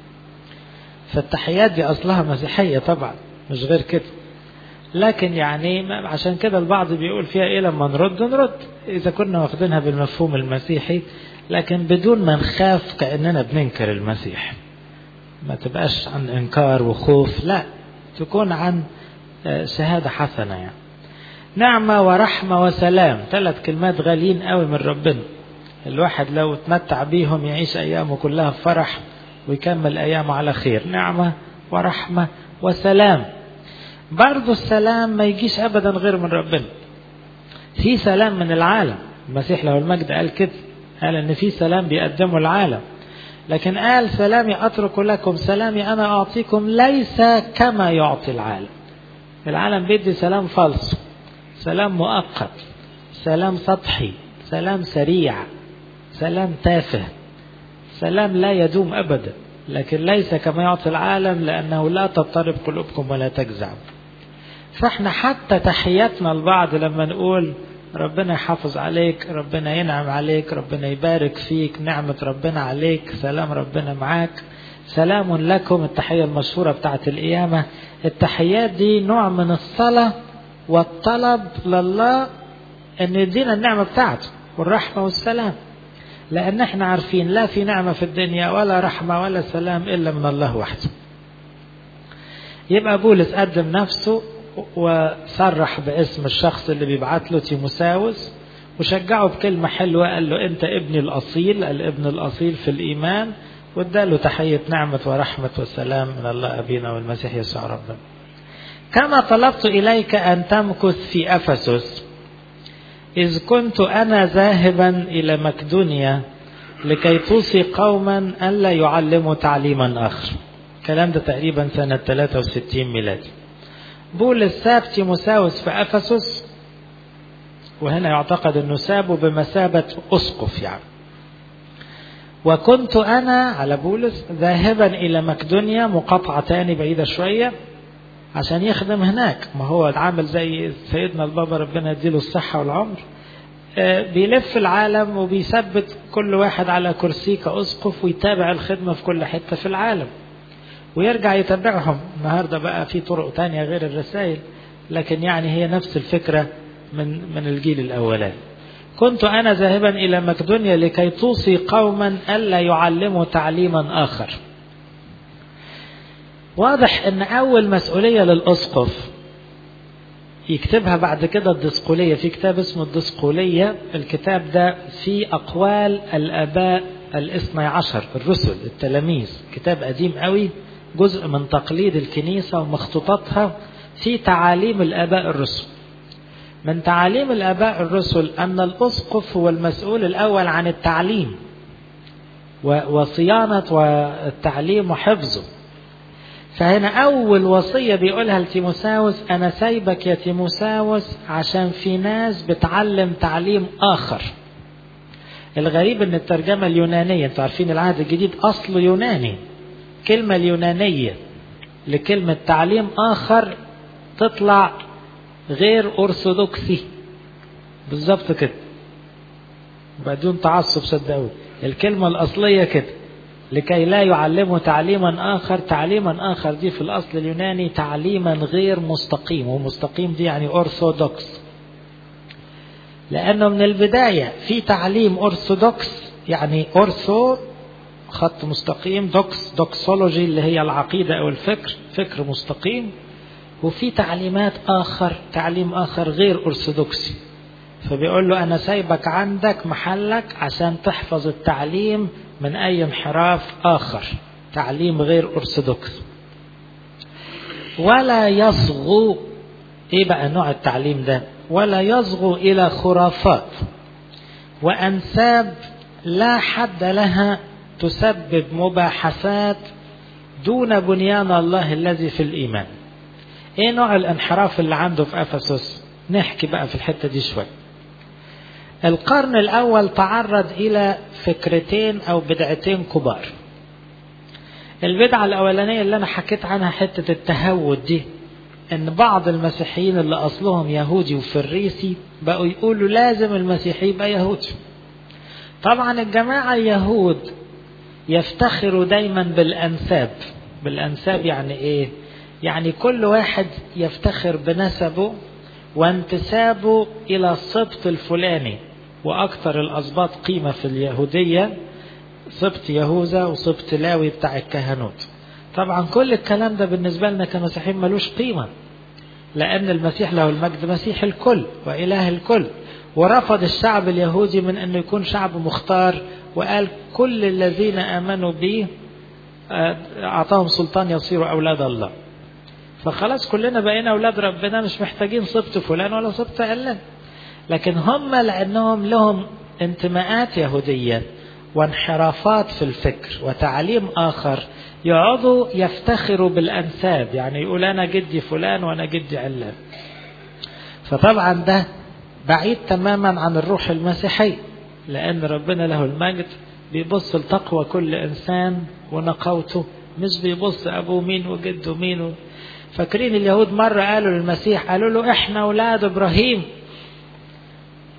فالتحيات دي أصلها مسيحية طبعا مش غير كده لكن يعني عشان كده البعض بيقول فيها ايه لما نرد نرد اذا كنا واخدينها بالمفهوم المسيحي لكن بدون ما نخاف كاننا بننكر المسيح ما تبقاش عن انكار وخوف لا تكون عن شهاده حسنه يعني نعمه ورحمه وسلام ثلاث كلمات غاليين قوي من ربنا الواحد لو تمتع بيهم يعيش ايامه كلها بفرح ويكمل ايامه على خير نعمه ورحمه وسلام برضه السلام ما يجيش ابدا غير من ربنا في سلام من العالم المسيح له المجد قال كده قال ان في سلام بيقدمه العالم لكن قال سلامي اترك لكم سلامي انا اعطيكم ليس كما يعطي العالم العالم بيدي سلام فالص سلام مؤقت سلام سطحي سلام سريع سلام تافه سلام لا يدوم ابدا لكن ليس كما يعطي العالم لانه لا تضطرب قلوبكم ولا تجزع فاحنا حتى تحياتنا لبعض لما نقول ربنا يحافظ عليك ربنا ينعم عليك ربنا يبارك فيك نعمة ربنا عليك سلام ربنا معاك سلام لكم التحية المشهورة بتاعت القيامة التحيات دي نوع من الصلاة والطلب لله ان يدينا النعمة بتاعته والرحمة والسلام لان احنا عارفين لا في نعمة في الدنيا ولا رحمة ولا سلام الا من الله وحده يبقى بولس قدم نفسه وصرح باسم الشخص اللي بيبعت له تيموساوس وشجعه بكلمة حلوة قال له أنت ابني الأصيل الابن الأصيل في الإيمان واداله تحية نعمة ورحمة والسلام من الله أبينا والمسيح يسوع ربنا كما طلبت إليك أن تمكث في أفسس إذ كنت أنا ذاهبا إلى مقدونيا لكي توصي قوما ألا يعلموا تعليما آخر الكلام ده تقريبا سنة 63 ميلادي بولس ساب تيموساوس في أفسس وهنا يعتقد أنه سابه بمثابة أسقف يعني وكنت أنا على بولس ذاهبا إلى مقدونيا مقاطعة تاني بعيدة شوية عشان يخدم هناك ما هو عامل زي سيدنا البابا ربنا يديله الصحة والعمر بيلف العالم وبيثبت كل واحد على كرسي كأسقف ويتابع الخدمة في كل حتة في العالم ويرجع يتبعهم النهارده بقى في طرق تانية غير الرسائل لكن يعني هي نفس الفكرة من من الجيل الأولاني كنت أنا ذاهبا إلى مقدونيا لكي توصي قوما ألا يعلموا تعليما آخر واضح أن أول مسؤولية للأسقف يكتبها بعد كده الدسقولية في كتاب اسمه الدسقولية الكتاب ده فيه أقوال الآباء الاثني عشر الرسل التلاميذ كتاب قديم قوي جزء من تقليد الكنيسة ومخطوطاتها في تعاليم الآباء الرسل من تعاليم الآباء الرسل أن الأسقف هو المسؤول الأول عن التعليم وصيانة والتعليم وحفظه فهنا أول وصية بيقولها لتيموساوس أنا سايبك يا تيموساوس عشان في ناس بتعلم تعليم آخر الغريب ان الترجمة اليونانية انتوا عارفين العهد الجديد اصله يوناني كلمة اليونانية لكلمة تعليم اخر تطلع غير ارثوذكسي بالظبط كده بدون تعصب صدقوا الكلمة الاصلية كده لكي لا يعلموا تعليما اخر تعليما اخر دي في الاصل اليوناني تعليما غير مستقيم ومستقيم دي يعني ارثوذكس لأنه من البداية في تعليم أرثوذكس يعني أرثو خط مستقيم دوكس دوكسولوجي اللي هي العقيدة أو الفكر فكر مستقيم وفي تعليمات آخر تعليم آخر غير أرثوذكسي فبيقول له أنا سايبك عندك محلك عشان تحفظ التعليم من أي انحراف آخر تعليم غير أرثوذكس ولا يصغو إيه بقى نوع التعليم ده ولا يصغو إلى خرافات وأنساب لا حد لها تسبب مباحثات دون بنيان الله الذي في الإيمان إيه نوع الانحراف اللي عنده في أفسس نحكي بقى في الحتة دي شوي القرن الأول تعرض إلى فكرتين أو بدعتين كبار البدعة الأولانية اللي أنا حكيت عنها حتة التهود دي ان بعض المسيحيين اللي اصلهم يهودي وفريسي بقوا يقولوا لازم المسيحي يبقى يهودي طبعا الجماعة اليهود يفتخروا دايما بالانساب بالانساب يعني ايه يعني كل واحد يفتخر بنسبه وانتسابه الى السبط الفلاني واكثر الاسباط قيمة في اليهودية سبط يهوذا وسبط لاوي بتاع الكهنوت طبعا كل الكلام ده بالنسبة لنا كمسيحيين ملوش قيمة لأن المسيح له المجد مسيح الكل وإله الكل ورفض الشعب اليهودي من أنه يكون شعب مختار وقال كل الذين آمنوا به أعطاهم سلطان يصيروا أولاد الله فخلاص كلنا بقينا أولاد ربنا مش محتاجين سبط فلان ولا سبط علان لكن هم لأنهم لهم انتماءات يهودية وانحرافات في الفكر وتعليم آخر يقعدوا يفتخروا بالأنساب يعني يقول أنا جدي فلان وأنا جدي علان فطبعا ده بعيد تماما عن الروح المسيحي لأن ربنا له المجد بيبص لتقوى كل إنسان ونقاوته مش بيبص أبوه مين وجده مين فاكرين اليهود مرة قالوا للمسيح قالوا له إحنا أولاد إبراهيم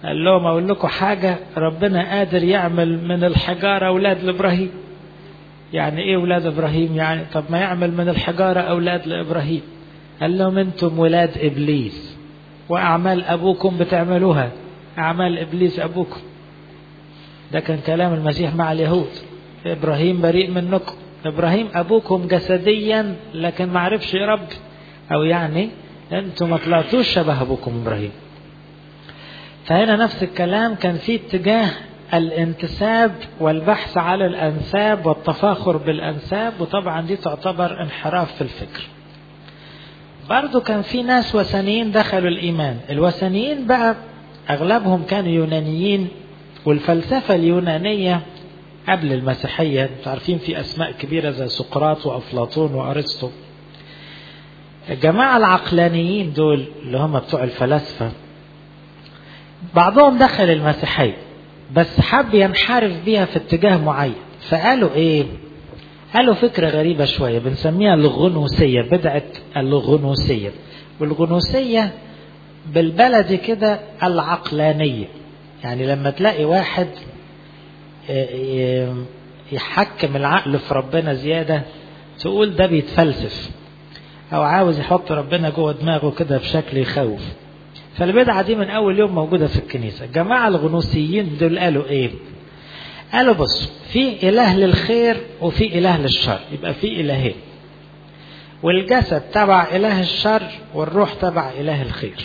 قال لهم اقول لكم حاجة ربنا قادر يعمل من الحجارة اولاد لابراهيم يعني ايه اولاد ابراهيم يعني طب ما يعمل من الحجارة اولاد لابراهيم قال لهم انتم ولاد ابليس واعمال ابوكم بتعملوها اعمال ابليس ابوكم ده كان كلام المسيح مع اليهود ابراهيم بريء منكم ابراهيم ابوكم جسديا لكن ما عرفش يربي او يعني انتم ما طلعتوش شبه ابوكم ابراهيم فهنا نفس الكلام كان في اتجاه الانتساب والبحث على الانساب والتفاخر بالانساب وطبعا دي تعتبر انحراف في الفكر برضو كان في ناس وثنيين دخلوا الايمان الوثنيين بقى اغلبهم كانوا يونانيين والفلسفة اليونانية قبل المسيحية عارفين في أسماء كبيرة زي سقراط وأفلاطون وأرسطو الجماعة العقلانيين دول اللي هم بتوع الفلاسفة بعضهم دخل المسيحية بس حب ينحرف بيها في اتجاه معين فقالوا ايه قالوا فكرة غريبة شوية بنسميها الغنوسية بدعة الغنوسية والغنوسية بالبلدي كده العقلانية يعني لما تلاقي واحد يحكم العقل في ربنا زيادة تقول ده بيتفلسف أو عاوز يحط ربنا جوه دماغه كده بشكل يخوف فالبدعة دي من أول يوم موجودة في الكنيسة الجماعة الغنوصيين دول قالوا إيه قالوا بص في إله للخير وفي إله للشر يبقى في إلهين والجسد تبع إله الشر والروح تبع إله الخير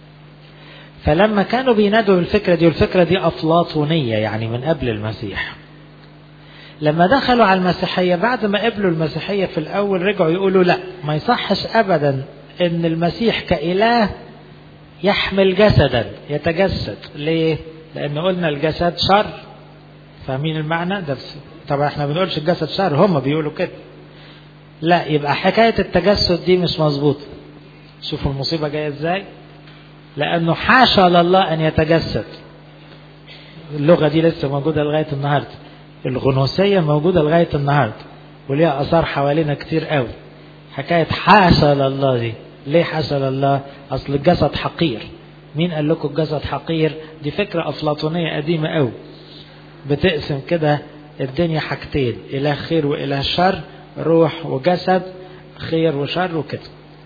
فلما كانوا بينادوا بالفكرة دي والفكرة دي أفلاطونية يعني من قبل المسيح لما دخلوا على المسيحية بعد ما قبلوا المسيحية في الأول رجعوا يقولوا لا ما يصحش أبدا إن المسيح كإله يحمل جسدا يتجسد ليه؟ لأن قلنا الجسد شر فاهمين المعنى ده بس. طبعا احنا ما بنقولش الجسد شر هم بيقولوا كده لا يبقى حكاية التجسد دي مش مظبوطة شوفوا المصيبة جاية ازاي لأنه حاشا لله أن يتجسد اللغة دي لسه موجودة لغاية النهاردة الغنوسية موجودة لغاية النهاردة وليها أثار حوالينا كتير قوي حكاية حاشا لله دي ليه حاشا لله أصل الجسد حقير مين قال لكم الجسد حقير دي فكرة أفلاطونية قديمة قوي بتقسم كده الدنيا حاجتين إله خير وإله شر روح وجسد خير وشر وكده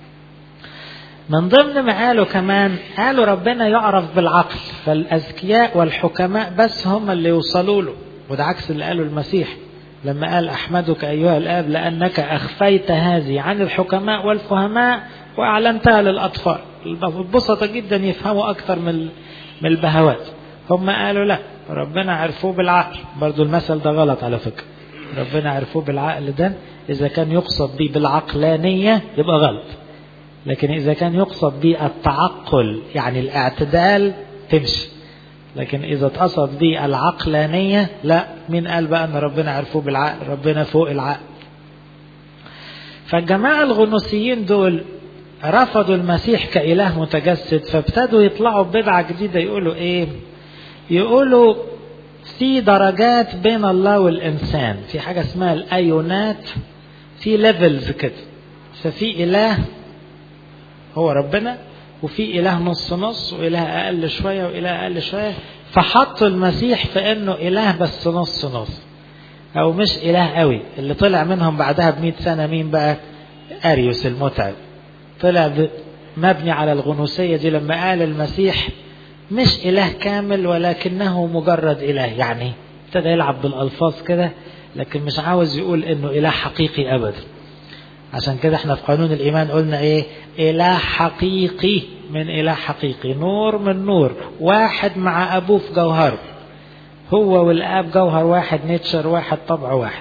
من ضمن ما قالوا كمان قالوا ربنا يعرف بالعقل فالأذكياء والحكماء بس هم اللي يوصلوا له وده عكس اللي قاله المسيح لما قال أحمدك أيها الآب لأنك أخفيت هذه عن الحكماء والفهماء وأعلنتها للأطفال البسطة جدا يفهموا أكثر من من البهوات هم قالوا لا ربنا عرفوه بالعقل برضو المثل ده غلط على فكرة ربنا عرفوه بالعقل ده إذا كان يقصد به بالعقلانية يبقى غلط لكن إذا كان يقصد به التعقل يعني الاعتدال تمشي لكن إذا اتقصد به العقلانية لا مين قال بقى أن ربنا عرفوه بالعقل ربنا فوق العقل فالجماعة الغنوصيين دول رفضوا المسيح كإله متجسد فابتدوا يطلعوا ببدعة جديدة يقولوا إيه يقولوا في درجات بين الله والإنسان في حاجة اسمها الأيونات في ليفلز كده ففي إله هو ربنا وفي إله نص نص وإله أقل شوية وإله أقل شوية فحطوا المسيح في إنه إله بس نص نص أو مش إله قوي اللي طلع منهم بعدها بمئة سنة مين بقى أريوس المتعب طلع مبني على الغنوصية دي لما قال المسيح مش إله كامل ولكنه مجرد إله يعني ابتدى يلعب بالألفاظ كده لكن مش عاوز يقول إنه إله حقيقي أبدا عشان كده احنا في قانون الإيمان قلنا إيه إله حقيقي من إله حقيقي نور من نور واحد مع أبوه في جوهره هو والآب جوهر واحد نيتشر واحد طبع واحد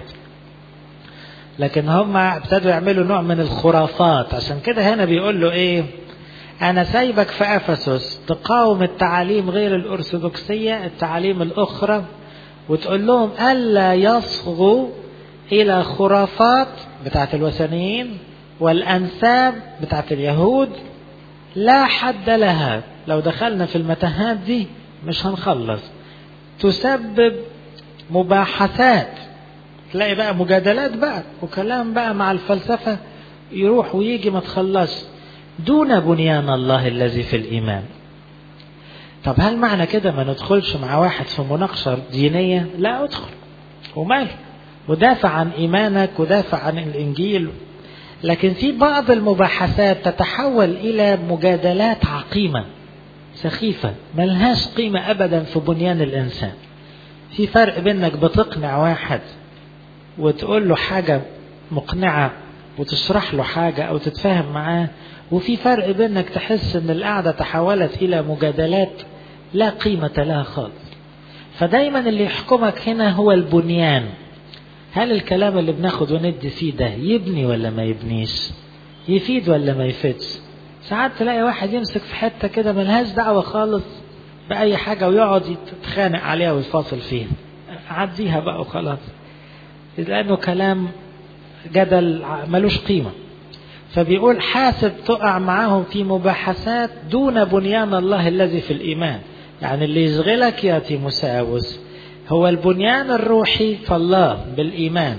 لكن هم ابتدوا يعملوا نوع من الخرافات عشان كده هنا بيقول له ايه انا سايبك في افسس تقاوم التعاليم غير الارثوذكسيه التعاليم الاخرى وتقول لهم الا يصغوا الى خرافات بتاعت الوثنيين والانساب بتاعت اليهود لا حد لها لو دخلنا في المتاهات دي مش هنخلص تسبب مباحثات تلاقي بقى مجادلات بقى وكلام بقى مع الفلسفة يروح ويجي ما تخلص دون بنيان الله الذي في الإيمان طب هل معنى كده ما ندخلش مع واحد في مناقشة دينية لا ادخل وماله ودافع عن إيمانك ودافع عن الإنجيل لكن في بعض المباحثات تتحول إلى مجادلات عقيمة سخيفة ملهاش قيمة أبدا في بنيان الإنسان في فرق بينك بتقنع واحد وتقول له حاجة مقنعة وتشرح له حاجة أو تتفاهم معاه وفي فرق بينك تحس ان القعدة تحولت الى مجادلات لا قيمة لها خالص فدايما اللي يحكمك هنا هو البنيان هل الكلام اللي بناخد وندي فيه ده يبني ولا ما يبنيش يفيد ولا ما يفيدش ساعات تلاقي واحد يمسك في حتة كده ملهاش دعوة خالص بأي حاجة ويقعد يتخانق عليها ويفاصل فيها عديها بقى وخلاص لأنه كلام جدل ملوش قيمة فبيقول حاسب تقع معاهم في مباحثات دون بنيان الله الذي في الإيمان يعني اللي يشغلك يا تيموساوس هو البنيان الروحي في الله بالإيمان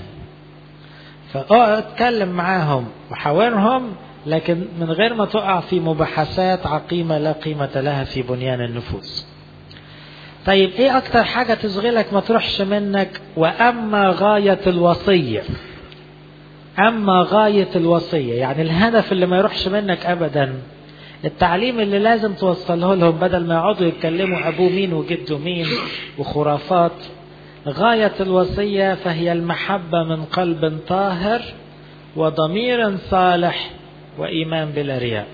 فاقعد اتكلم معاهم وحاورهم لكن من غير ما تقع في مباحثات عقيمة لا قيمة لها في بنيان النفوس طيب ايه اكتر حاجة تشغلك ما تروحش منك واما غاية الوصية اما غاية الوصية يعني الهدف اللي ما يروحش منك ابدا التعليم اللي لازم توصله لهم بدل ما يقعدوا يتكلموا ابوه مين وجده مين وخرافات غاية الوصية فهي المحبة من قلب طاهر وضمير صالح وإيمان بلا رياء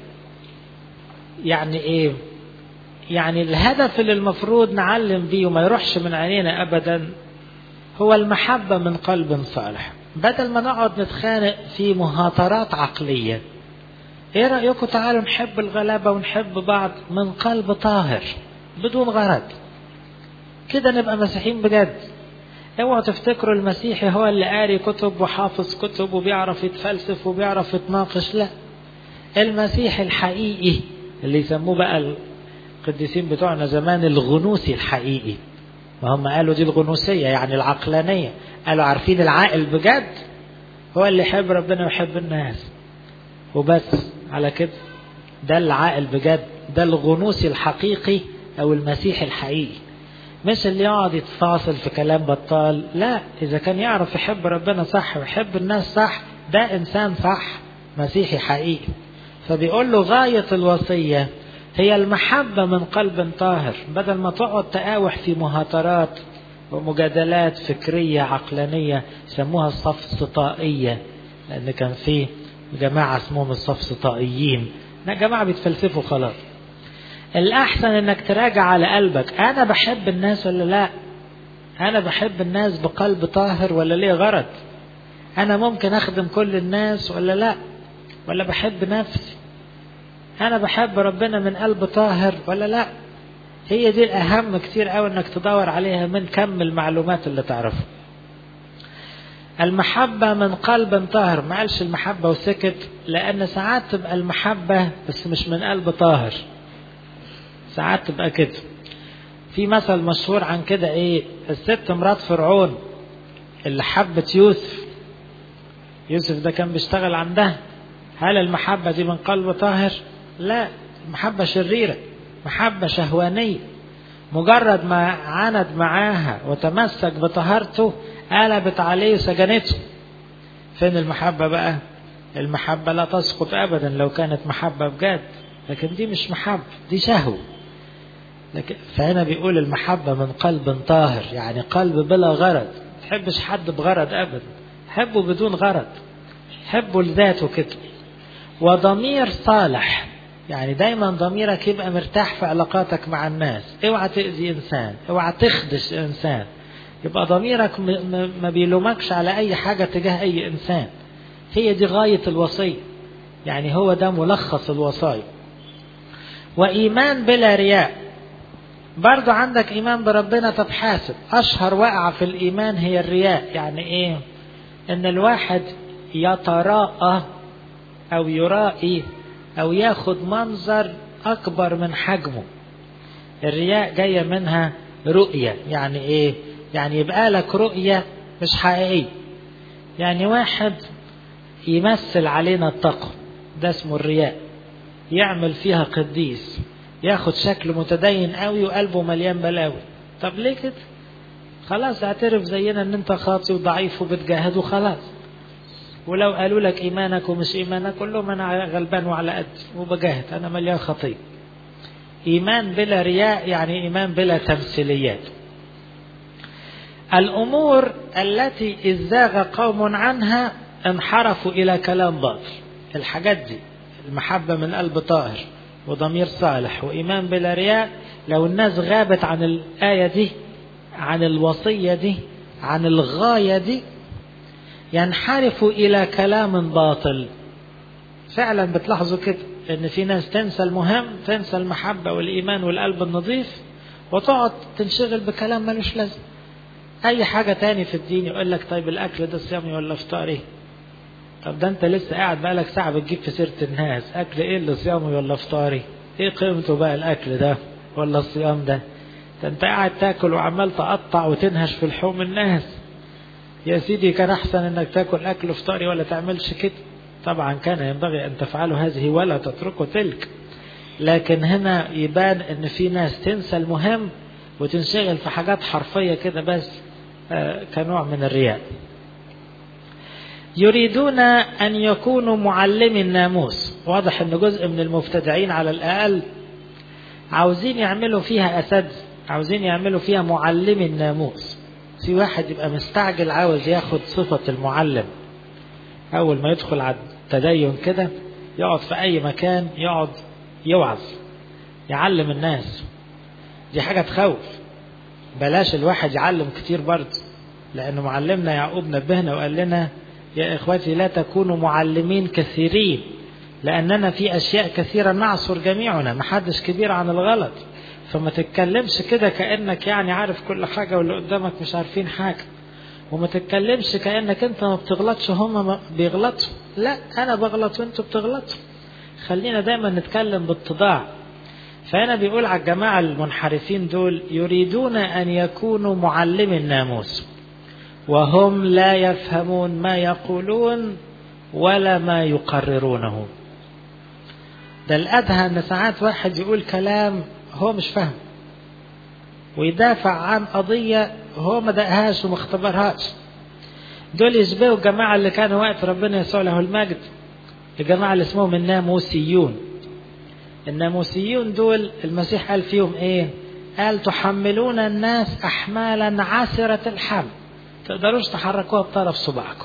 يعني إيه يعني الهدف اللي المفروض نعلم بيه وما يروحش من عينينا أبدا هو المحبة من قلب صالح بدل ما نقعد نتخانق في مهاترات عقلية ايه رأيكم تعالوا نحب الغلابة ونحب بعض من قلب طاهر بدون غرض كده نبقى مسيحيين بجد اوعوا تفتكروا المسيحي هو اللي قاري كتب وحافظ كتب وبيعرف يتفلسف وبيعرف يتناقش لا المسيحي الحقيقي اللي يسموه بقى القديسين بتوعنا زمان الغنوسي الحقيقي ما هم قالوا دي الغنوسية يعني العقلانية قالوا عارفين العاقل بجد هو اللي يحب ربنا ويحب الناس وبس على كده ده العاقل بجد ده الغنوسي الحقيقي او المسيحي الحقيقي مش اللي يقعد يتفاصل في كلام بطال لا اذا كان يعرف يحب ربنا صح ويحب الناس صح ده انسان صح مسيحي حقيقي فبيقول له غاية الوصية هي المحبة من قلب طاهر بدل ما تقعد تقاوح في مهاترات ومجادلات فكرية عقلانية يسموها الصفصطائية لأن كان في جماعة اسمهم الصفصطائيين جماعة بيتفلسفوا خلاص الأحسن إنك تراجع على قلبك أنا بحب الناس ولا لا أنا بحب الناس بقلب طاهر ولا ليه غرض أنا ممكن أخدم كل الناس ولا لا ولا بحب نفسي أنا بحب ربنا من قلب طاهر ولا لا هي دي الأهم كتير قوي إنك تدور عليها من كم المعلومات اللي تعرفها المحبة من قلب طاهر ما قالش المحبة وسكت لأن ساعات تبقى المحبة بس مش من قلب طاهر ساعات تبقى كده في مثل مشهور عن كده ايه الست مرات فرعون اللي حبت يوسف يوسف ده كان بيشتغل عندها هل المحبة دي من قلب طاهر لا محبة شريرة محبة شهوانية مجرد ما عاند معاها وتمسك بطهارته قلبت عليه وسجنته فين المحبة بقى المحبة لا تسقط أبدا لو كانت محبة بجد لكن دي مش محبة دي شهوة لكن فهنا بيقول المحبة من قلب طاهر يعني قلب بلا غرض ما تحبش حد بغرض أبدا حبه بدون غرض حبه لذاته كده وضمير صالح يعني دايما ضميرك يبقى مرتاح في علاقاتك مع الناس اوعى تأذي انسان اوعى تخدش انسان يبقى ضميرك ما بيلومكش على اي حاجة تجاه اي انسان هي دي غاية الوصية يعني هو ده ملخص الوصايا وإيمان بلا رياء برضو عندك إيمان بربنا طب حاسب أشهر وقعة في الإيمان هي الرياء يعني إيه إن الواحد يتراءى أو يرائي أو ياخد منظر أكبر من حجمه الرياء جاية منها رؤية يعني إيه يعني يبقى لك رؤية مش حقيقية يعني واحد يمثل علينا التقوى ده اسمه الرياء يعمل فيها قديس ياخد شكل متدين قوي وقلبه مليان بلاوي طب ليه كده خلاص اعترف زينا ان انت خاطي وضعيف وبتجاهد وخلاص ولو قالوا لك ايمانك ومش ايمانك قول لهم انا غلبان وعلى قد وبجاهد انا مليان خطيه ايمان بلا رياء يعني ايمان بلا تمثيليات الامور التي اذ زاغ قوم عنها انحرفوا الى كلام باطل الحاجات دي المحبه من قلب طاهر وضمير صالح وايمان بلا رياء لو الناس غابت عن الايه دي عن الوصيه دي عن الغايه دي ينحرفوا الى كلام باطل فعلا بتلاحظوا كده ان في ناس تنسى المهم تنسى المحبه والايمان والقلب النظيف وتقعد تنشغل بكلام ملوش لازمه اي حاجه تاني في الدين يقول لك طيب الاكل ده صيامي ولا افطاري طب ده انت لسه قاعد بقالك ساعه بتجيب في سيره الناس اكل ايه اللي صيامي ولا افطاري ايه قيمته بقى الاكل ده ولا الصيام ده ده انت قاعد تاكل وعمال تقطع وتنهش في لحوم الناس يا سيدي كان احسن انك تاكل اكل افطاري ولا تعملش كده طبعا كان ينبغي ان تفعلوا هذه ولا تتركوا تلك لكن هنا يبان ان في ناس تنسى المهم وتنشغل في حاجات حرفية كده بس آه كنوع من الرياء يريدون أن يكونوا معلمي الناموس واضح أن جزء من المبتدعين على الأقل عاوزين يعملوا فيها أسد عاوزين يعملوا فيها معلمي الناموس في واحد يبقى مستعجل عاوز ياخد صفة المعلم أول ما يدخل على التدين كده يقعد في أي مكان يقعد يوعظ يعلم الناس دي حاجة تخوف بلاش الواحد يعلم كتير برضه لأن معلمنا يعقوب نبهنا وقال لنا يا إخوتي لا تكونوا معلمين كثيرين لأننا في أشياء كثيرة نعصر جميعنا محدش كبير عن الغلط فما تتكلمش كده كأنك يعني عارف كل حاجة واللي قدامك مش عارفين حاجة وما تتكلمش كأنك أنت ما بتغلطش هم بيغلطوا لا أنا بغلط وأنتوا بتغلطوا خلينا دايما نتكلم باتضاع فهنا بيقول على الجماعة المنحرفين دول يريدون أن يكونوا معلمي الناموس وهم لا يفهمون ما يقولون ولا ما يقررونه ده الأدهى أن ساعات واحد يقول كلام هو مش فاهم ويدافع عن قضية هو ما دقهاش وما اختبرهاش دول يشبهوا الجماعة اللي كانوا وقت ربنا يسوع له المجد الجماعة اللي اسمهم الناموسيون الناموسيون دول المسيح قال فيهم ايه قال تحملون الناس احمالا عسرة الحمل تقدروش تحركوها بطرف صباعكم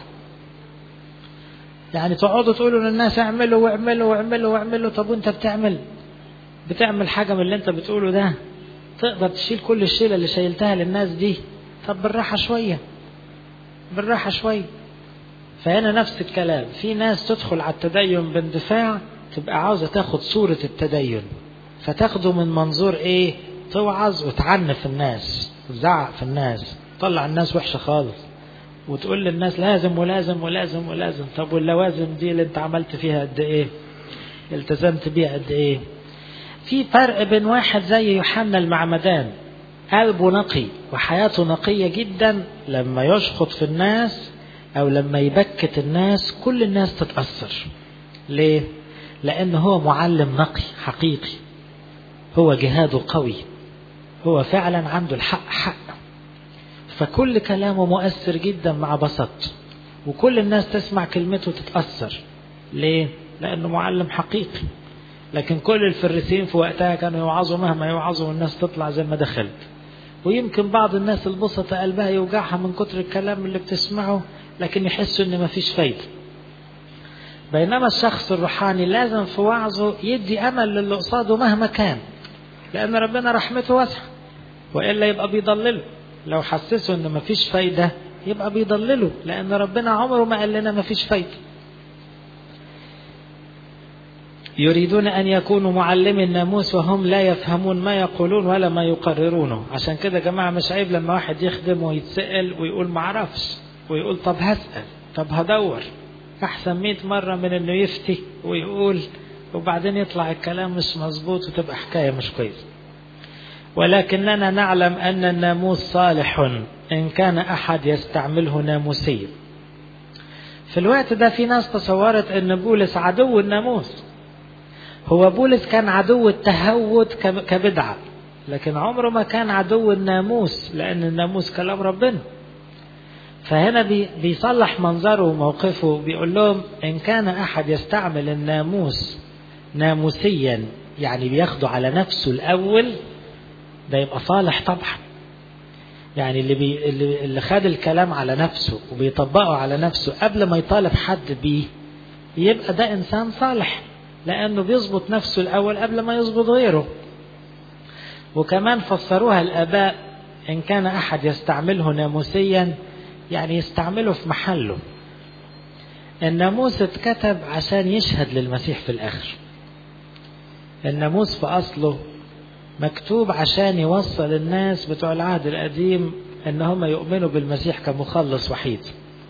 يعني تقعدوا تقولوا للناس اعملوا واعملوا واعملوا واعملوا طب وانت بتعمل بتعمل حاجة من اللي انت بتقوله ده تقدر تشيل كل الشيلة اللي شايلتها للناس دي طب بالراحة شوية بالراحة شوية فهنا نفس الكلام في ناس تدخل على التدين باندفاع تبقى عاوزة تاخد صورة التدين فتاخده من منظور ايه توعظ وتعنف الناس وتزعق في الناس تطلع الناس وحشة خالص وتقول للناس لازم ولازم ولازم ولازم طب واللوازم دي اللي انت عملت فيها قد ايه التزمت بيها قد ايه في فرق بين واحد زي يوحنا المعمدان قلبه نقي وحياته نقية جدا لما يشخط في الناس او لما يبكت الناس كل الناس تتأثر ليه لان هو معلم نقي حقيقي هو جهاده قوي هو فعلا عنده الحق حق فكل كلامه مؤثر جدا مع بسط وكل الناس تسمع كلمته تتأثر ليه لانه معلم حقيقي لكن كل الفريسين في وقتها كانوا يوعظوا مهما يوعظوا والناس تطلع زي ما دخلت ويمكن بعض الناس البسطة قلبها يوجعها من كتر الكلام اللي بتسمعه لكن يحسوا ان مفيش فايدة بينما الشخص الروحاني لازم في وعظه يدي امل للي قصاده مهما كان لان ربنا رحمته واسعة والا يبقى بيضلله لو حسسه ان مفيش فايدة يبقى بيضلله لان ربنا عمره ما قال لنا مفيش فايدة يريدون أن يكونوا معلمي الناموس وهم لا يفهمون ما يقولون ولا ما يقررونه عشان كده يا جماعة مش عيب لما واحد يخدم ويتسأل ويقول معرفش ويقول طب هسأل طب هدور أحسن مئة مرة من إنه يفتي ويقول وبعدين يطلع الكلام مش مظبوط وتبقى حكاية مش كويسة ولكننا نعلم أن الناموس صالح إن كان أحد يستعمله ناموسيا في الوقت ده في ناس تصورت أن بولس عدو الناموس هو بولس كان عدو التهود كبدعة لكن عمره ما كان عدو الناموس لأن الناموس كلام ربنا فهنا بيصلح منظره وموقفه بيقول لهم إن كان أحد يستعمل الناموس ناموسيا يعني بياخده على نفسه الأول ده يبقى صالح طبعا يعني اللي بي اللي خد الكلام على نفسه وبيطبقه على نفسه قبل ما يطالب حد بيه يبقى ده إنسان صالح لأنه بيظبط نفسه الأول قبل ما يظبط غيره وكمان فسروها الآباء إن كان أحد يستعمله ناموسيا يعني يستعمله في محله الناموس اتكتب عشان يشهد للمسيح في الآخر الناموس في أصله مكتوب عشان يوصل الناس بتوع العهد القديم ان هم يؤمنوا بالمسيح كمخلص وحيد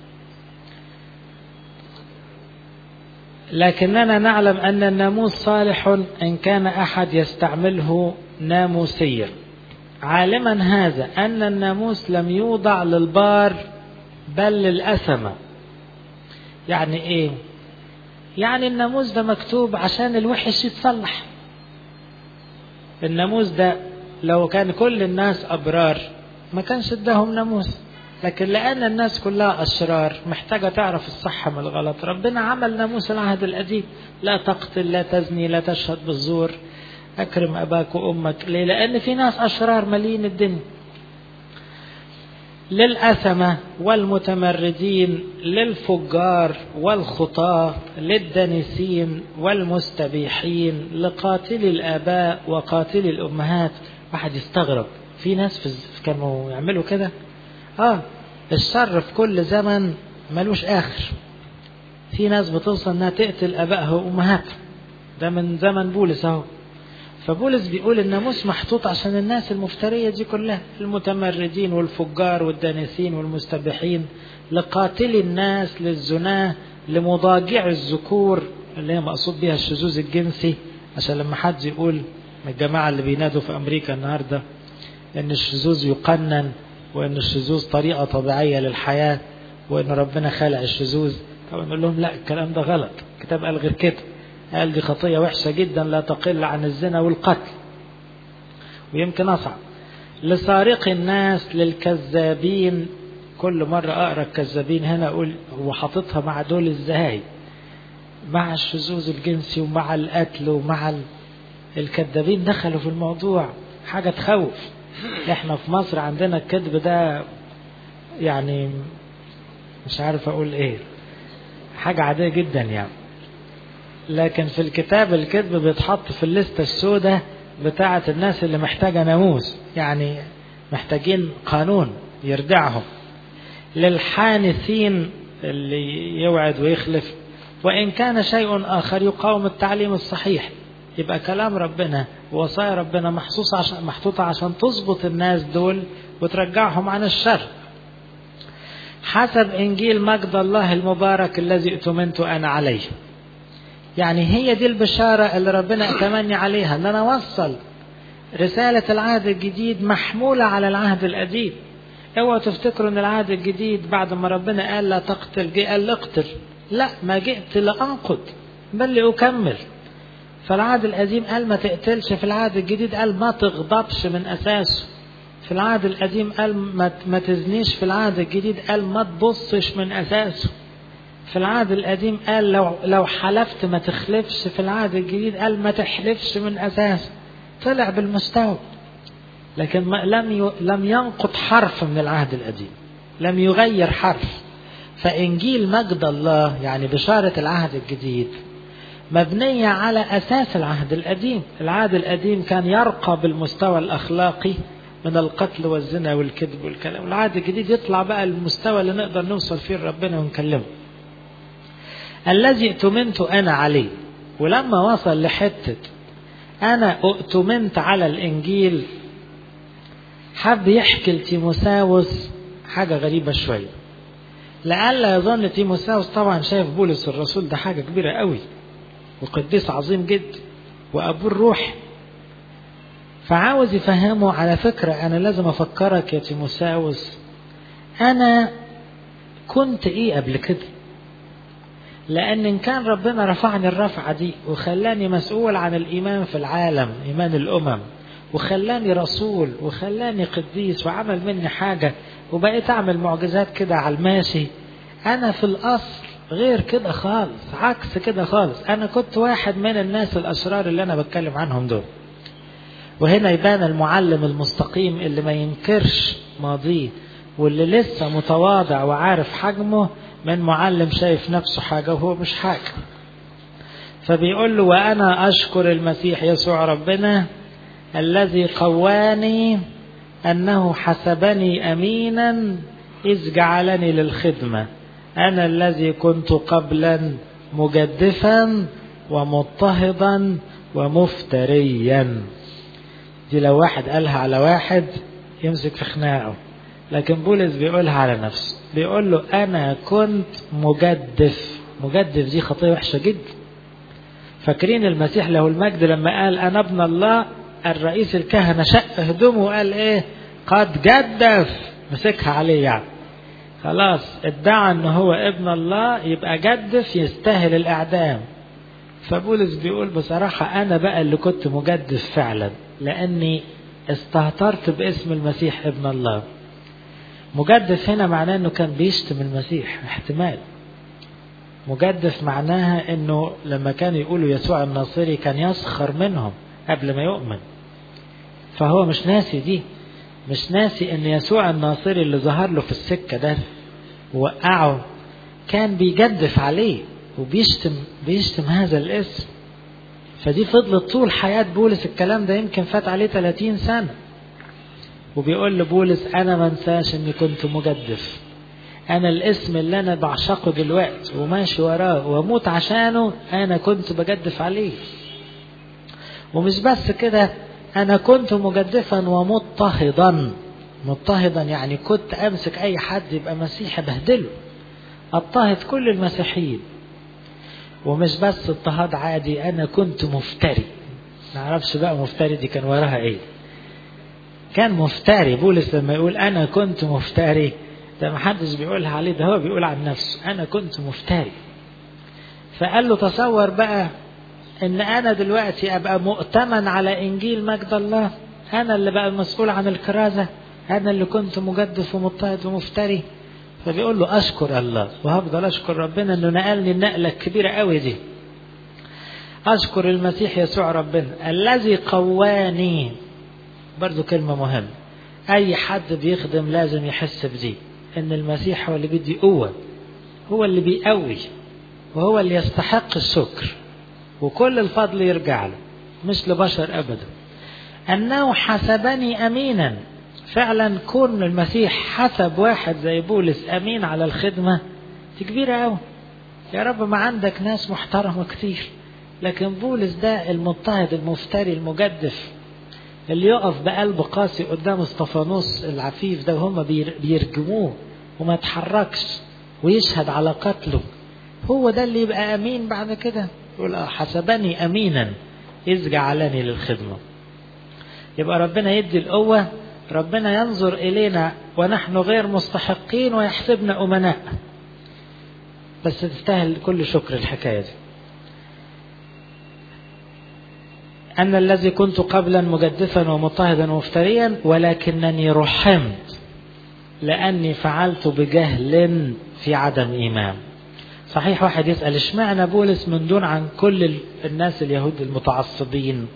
لكننا نعلم ان الناموس صالح ان كان احد يستعمله ناموسيا عالما هذا ان الناموس لم يوضع للبار بل للأثمة يعني ايه يعني الناموس ده مكتوب عشان الوحش يتصلح الناموس ده لو كان كل الناس أبرار ما كانش اداهم ناموس لكن لأن الناس كلها أشرار محتاجة تعرف الصح من الغلط ربنا عمل ناموس العهد القديم لا تقتل لا تزني لا تشهد بالزور أكرم أباك وأمك ليه لأن في ناس أشرار مليين الدنيا للأثمة والمتمردين للفجار والخطاة للدنسين والمستبيحين لقاتلي الآباء وقاتلي الأمهات واحد يستغرب في ناس في كانوا يعملوا كده آه الشر في كل زمن ملوش آخر في ناس بتوصل انها تقتل ابائها وامهاتها ده من زمن بولس اهو فبولس بيقول الناموس محطوط عشان الناس المفترية دي كلها المتمردين والفجار والدانسين والمستبحين لقاتلي الناس للزناه لمضاجع الذكور اللي هي مقصود بها الشذوذ الجنسي عشان لما حد يقول من الجماعة اللي بينادوا في أمريكا النهاردة إن الشذوذ يقنن وإن الشذوذ طريقة طبيعية للحياة وإن ربنا خلق الشذوذ طبعا نقول لهم لا الكلام ده غلط الكتاب قال غير كده قال دي خطية وحشة جدا لا تقل عن الزنا والقتل ويمكن أصعب لسارق الناس للكذابين كل مرة أقرأ الكذابين هنا أقول هو حاططها مع دول إزاي مع الشذوذ الجنسي ومع القتل ومع الكذابين دخلوا في الموضوع حاجة تخوف احنا في مصر عندنا الكذب ده يعني مش عارف اقول ايه حاجة عادية جدا يعني لكن في الكتاب الكذب بيتحط في الليستة السوداء بتاعة الناس اللي محتاجة ناموس يعني محتاجين قانون يردعهم للحانثين اللي يوعد ويخلف وإن كان شيء آخر يقاوم التعليم الصحيح يبقى كلام ربنا ووصايا ربنا محصوصة عشان محطوطة عشان تظبط الناس دول وترجعهم عن الشر حسب إنجيل مجد الله المبارك الذي ائتمنت أنا عليه يعني هي دي البشارة اللي ربنا اتمني عليها ان انا اوصل رسالة العهد الجديد محمولة على العهد القديم اوعوا تفتكروا ان العهد الجديد بعد ما ربنا قال لا تقتل جه قال اقتل لا ما جئت لانقض بل لاكمل فالعهد القديم قال ما تقتلش في العهد الجديد قال ما تغضبش من اساسه في العهد القديم قال ما, ما تزنيش في العهد الجديد قال ما تبصش من اساسه في العهد القديم قال لو لو حلفت ما تخلفش في العهد الجديد قال ما تحلفش من اساس طلع بالمستوى لكن ما لم لم ينقض حرف من العهد القديم لم يغير حرف فانجيل مجد الله يعني بشاره العهد الجديد مبنيه على اساس العهد القديم العهد القديم كان يرقى بالمستوى الاخلاقي من القتل والزنا والكذب والكلام العهد الجديد يطلع بقى المستوى اللي نقدر نوصل فيه لربنا ونكلمه الذي ائتمنت أنا عليه ولما وصل لحتة أنا ائتمنت على الإنجيل حب يحكي لتيموساوس حاجة غريبة شوية لألا يظن تيموساوس طبعا شايف بولس الرسول ده حاجة كبيرة قوي وقديس عظيم جدا وأبوه الروح فعاوز يفهمه على فكرة أنا لازم أفكرك يا تيموساوس أنا كنت إيه قبل كده لأن إن كان ربنا رفعني الرفعة دي وخلاني مسؤول عن الإيمان في العالم إيمان الأمم وخلاني رسول وخلاني قديس وعمل مني حاجة وبقيت أعمل معجزات كده على الماشي أنا في الأصل غير كده خالص عكس كده خالص أنا كنت واحد من الناس الأشرار اللي أنا بتكلم عنهم دول وهنا يبان المعلم المستقيم اللي ما ينكرش ماضيه واللي لسه متواضع وعارف حجمه من معلم شايف نفسه حاجة وهو مش حاجة فبيقول له وأنا أشكر المسيح يسوع ربنا الذي قواني أنه حسبني أمينا إذ جعلني للخدمة أنا الذي كنت قبلا مجدفا ومضطهدا ومفتريا دي لو واحد قالها على واحد يمسك في خناقه لكن بولس بيقولها على نفسه بيقول له أنا كنت مجدف مجدف دي خطية وحشة جدا فاكرين المسيح له المجد لما قال أنا ابن الله الرئيس الكهنة شق هدومه وقال إيه قد جدف مسكها عليه يعني خلاص ادعى ان هو ابن الله يبقى جدف يستاهل الاعدام فبولس بيقول بصراحة انا بقى اللي كنت مجدف فعلا لاني استهترت باسم المسيح ابن الله مجدف هنا معناه انه كان بيشتم المسيح احتمال مجدف معناها انه لما كانوا يقولوا يسوع الناصري كان يسخر منهم قبل ما يؤمن فهو مش ناسي دي مش ناسي ان يسوع الناصري اللي ظهر له في السكة ده ووقعه كان بيجدف عليه وبيشتم بيشتم هذا الاسم فدي فضلت طول حياة بولس الكلام ده يمكن فات عليه 30 سنة وبيقول لبولس انا ما انساش اني كنت مجدف انا الاسم اللي انا بعشقه دلوقتي وماشي وراه واموت عشانه انا كنت بجدف عليه ومش بس كده انا كنت مجدفا ومضطهدا مضطهدا يعني كنت امسك اي حد يبقى مسيحي بهدله اضطهد كل المسيحيين ومش بس اضطهاد عادي انا كنت مفتري معرفش بقى مفتري دي كان وراها ايه كان مفتري بولس لما يقول انا كنت مفتري ده ما حدش بيقولها عليه ده هو بيقول عن نفسه انا كنت مفتري فقال له تصور بقى ان انا دلوقتي ابقى مؤتمن على انجيل مجد الله انا اللي بقى المسؤول عن الكرازه انا اللي كنت مجدف ومضطهد ومفتري فبيقول له اشكر الله وهفضل اشكر ربنا انه نقلني النقله الكبيره قوي دي اشكر المسيح يسوع ربنا الذي قواني برضو كلمه مهمه اي حد بيخدم لازم يحس بدي ان المسيح هو اللي بيدي قوه هو اللي بيقوي وهو اللي يستحق الشكر وكل الفضل يرجع له مش لبشر ابدا انه حسبني امينا فعلا كون المسيح حسب واحد زي بولس امين على الخدمه دي كبيره قوي يا رب ما عندك ناس محترمه كتير لكن بولس ده المضطهد المفتري المجدف اللي يقف بقلب قاسي قدام اسطفانوس العفيف ده وهم بيرجموه وما يتحركش ويشهد على قتله هو ده اللي يبقى امين بعد كده يقول حسبني امينا اذ جعلني للخدمه يبقى ربنا يدي القوه ربنا ينظر الينا ونحن غير مستحقين ويحسبنا امناء بس تستاهل كل شكر الحكايه دي أن الذي كنت قبلا مجدفا ومضطهدا ومفتريا ولكنني رحمت لأني فعلت بجهل في عدم إيمان صحيح واحد يسأل اشمعنى بولس من دون عن كل الناس اليهود المتعصبين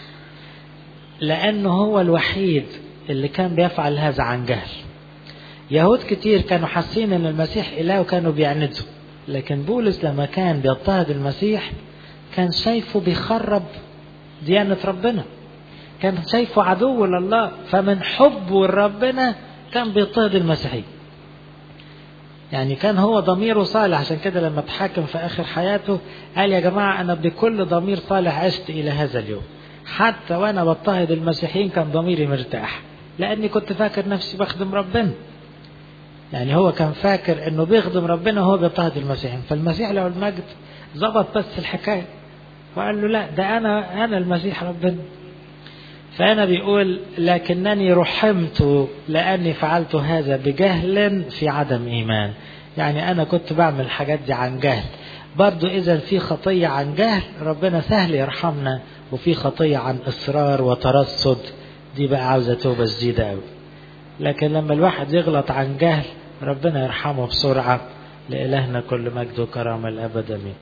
لأنه هو الوحيد اللي كان بيفعل هذا عن جهل يهود كتير كانوا حاسين ان المسيح اله وكانوا بيعندوا لكن بولس لما كان بيضطهد المسيح كان شايفه بيخرب ديانة ربنا كان شايفه عدو لله فمن حبه لربنا كان بيضطهد المسيحيين يعني كان هو ضميره صالح عشان كده لما اتحاكم في اخر حياته قال يا جماعه انا بكل ضمير صالح عشت الى هذا اليوم حتى وانا بضطهد المسيحيين كان ضميري مرتاح لاني كنت فاكر نفسي بخدم ربنا يعني هو كان فاكر انه بيخدم ربنا وهو بيضطهد المسيحيين فالمسيح له المجد ظبط بس الحكايه وقال له لا ده انا انا المسيح ربنا فأنا بيقول لكنني رحمت لأني فعلت هذا بجهل في عدم إيمان يعني أنا كنت بعمل الحاجات دي عن جهل برضو إذا في خطية عن جهل ربنا سهل يرحمنا وفي خطية عن إصرار وترصد دي بقى عاوزة توبة جديدة أوي لكن لما الواحد يغلط عن جهل ربنا يرحمه بسرعة لإلهنا كل مجد وكرامة الأبد أمين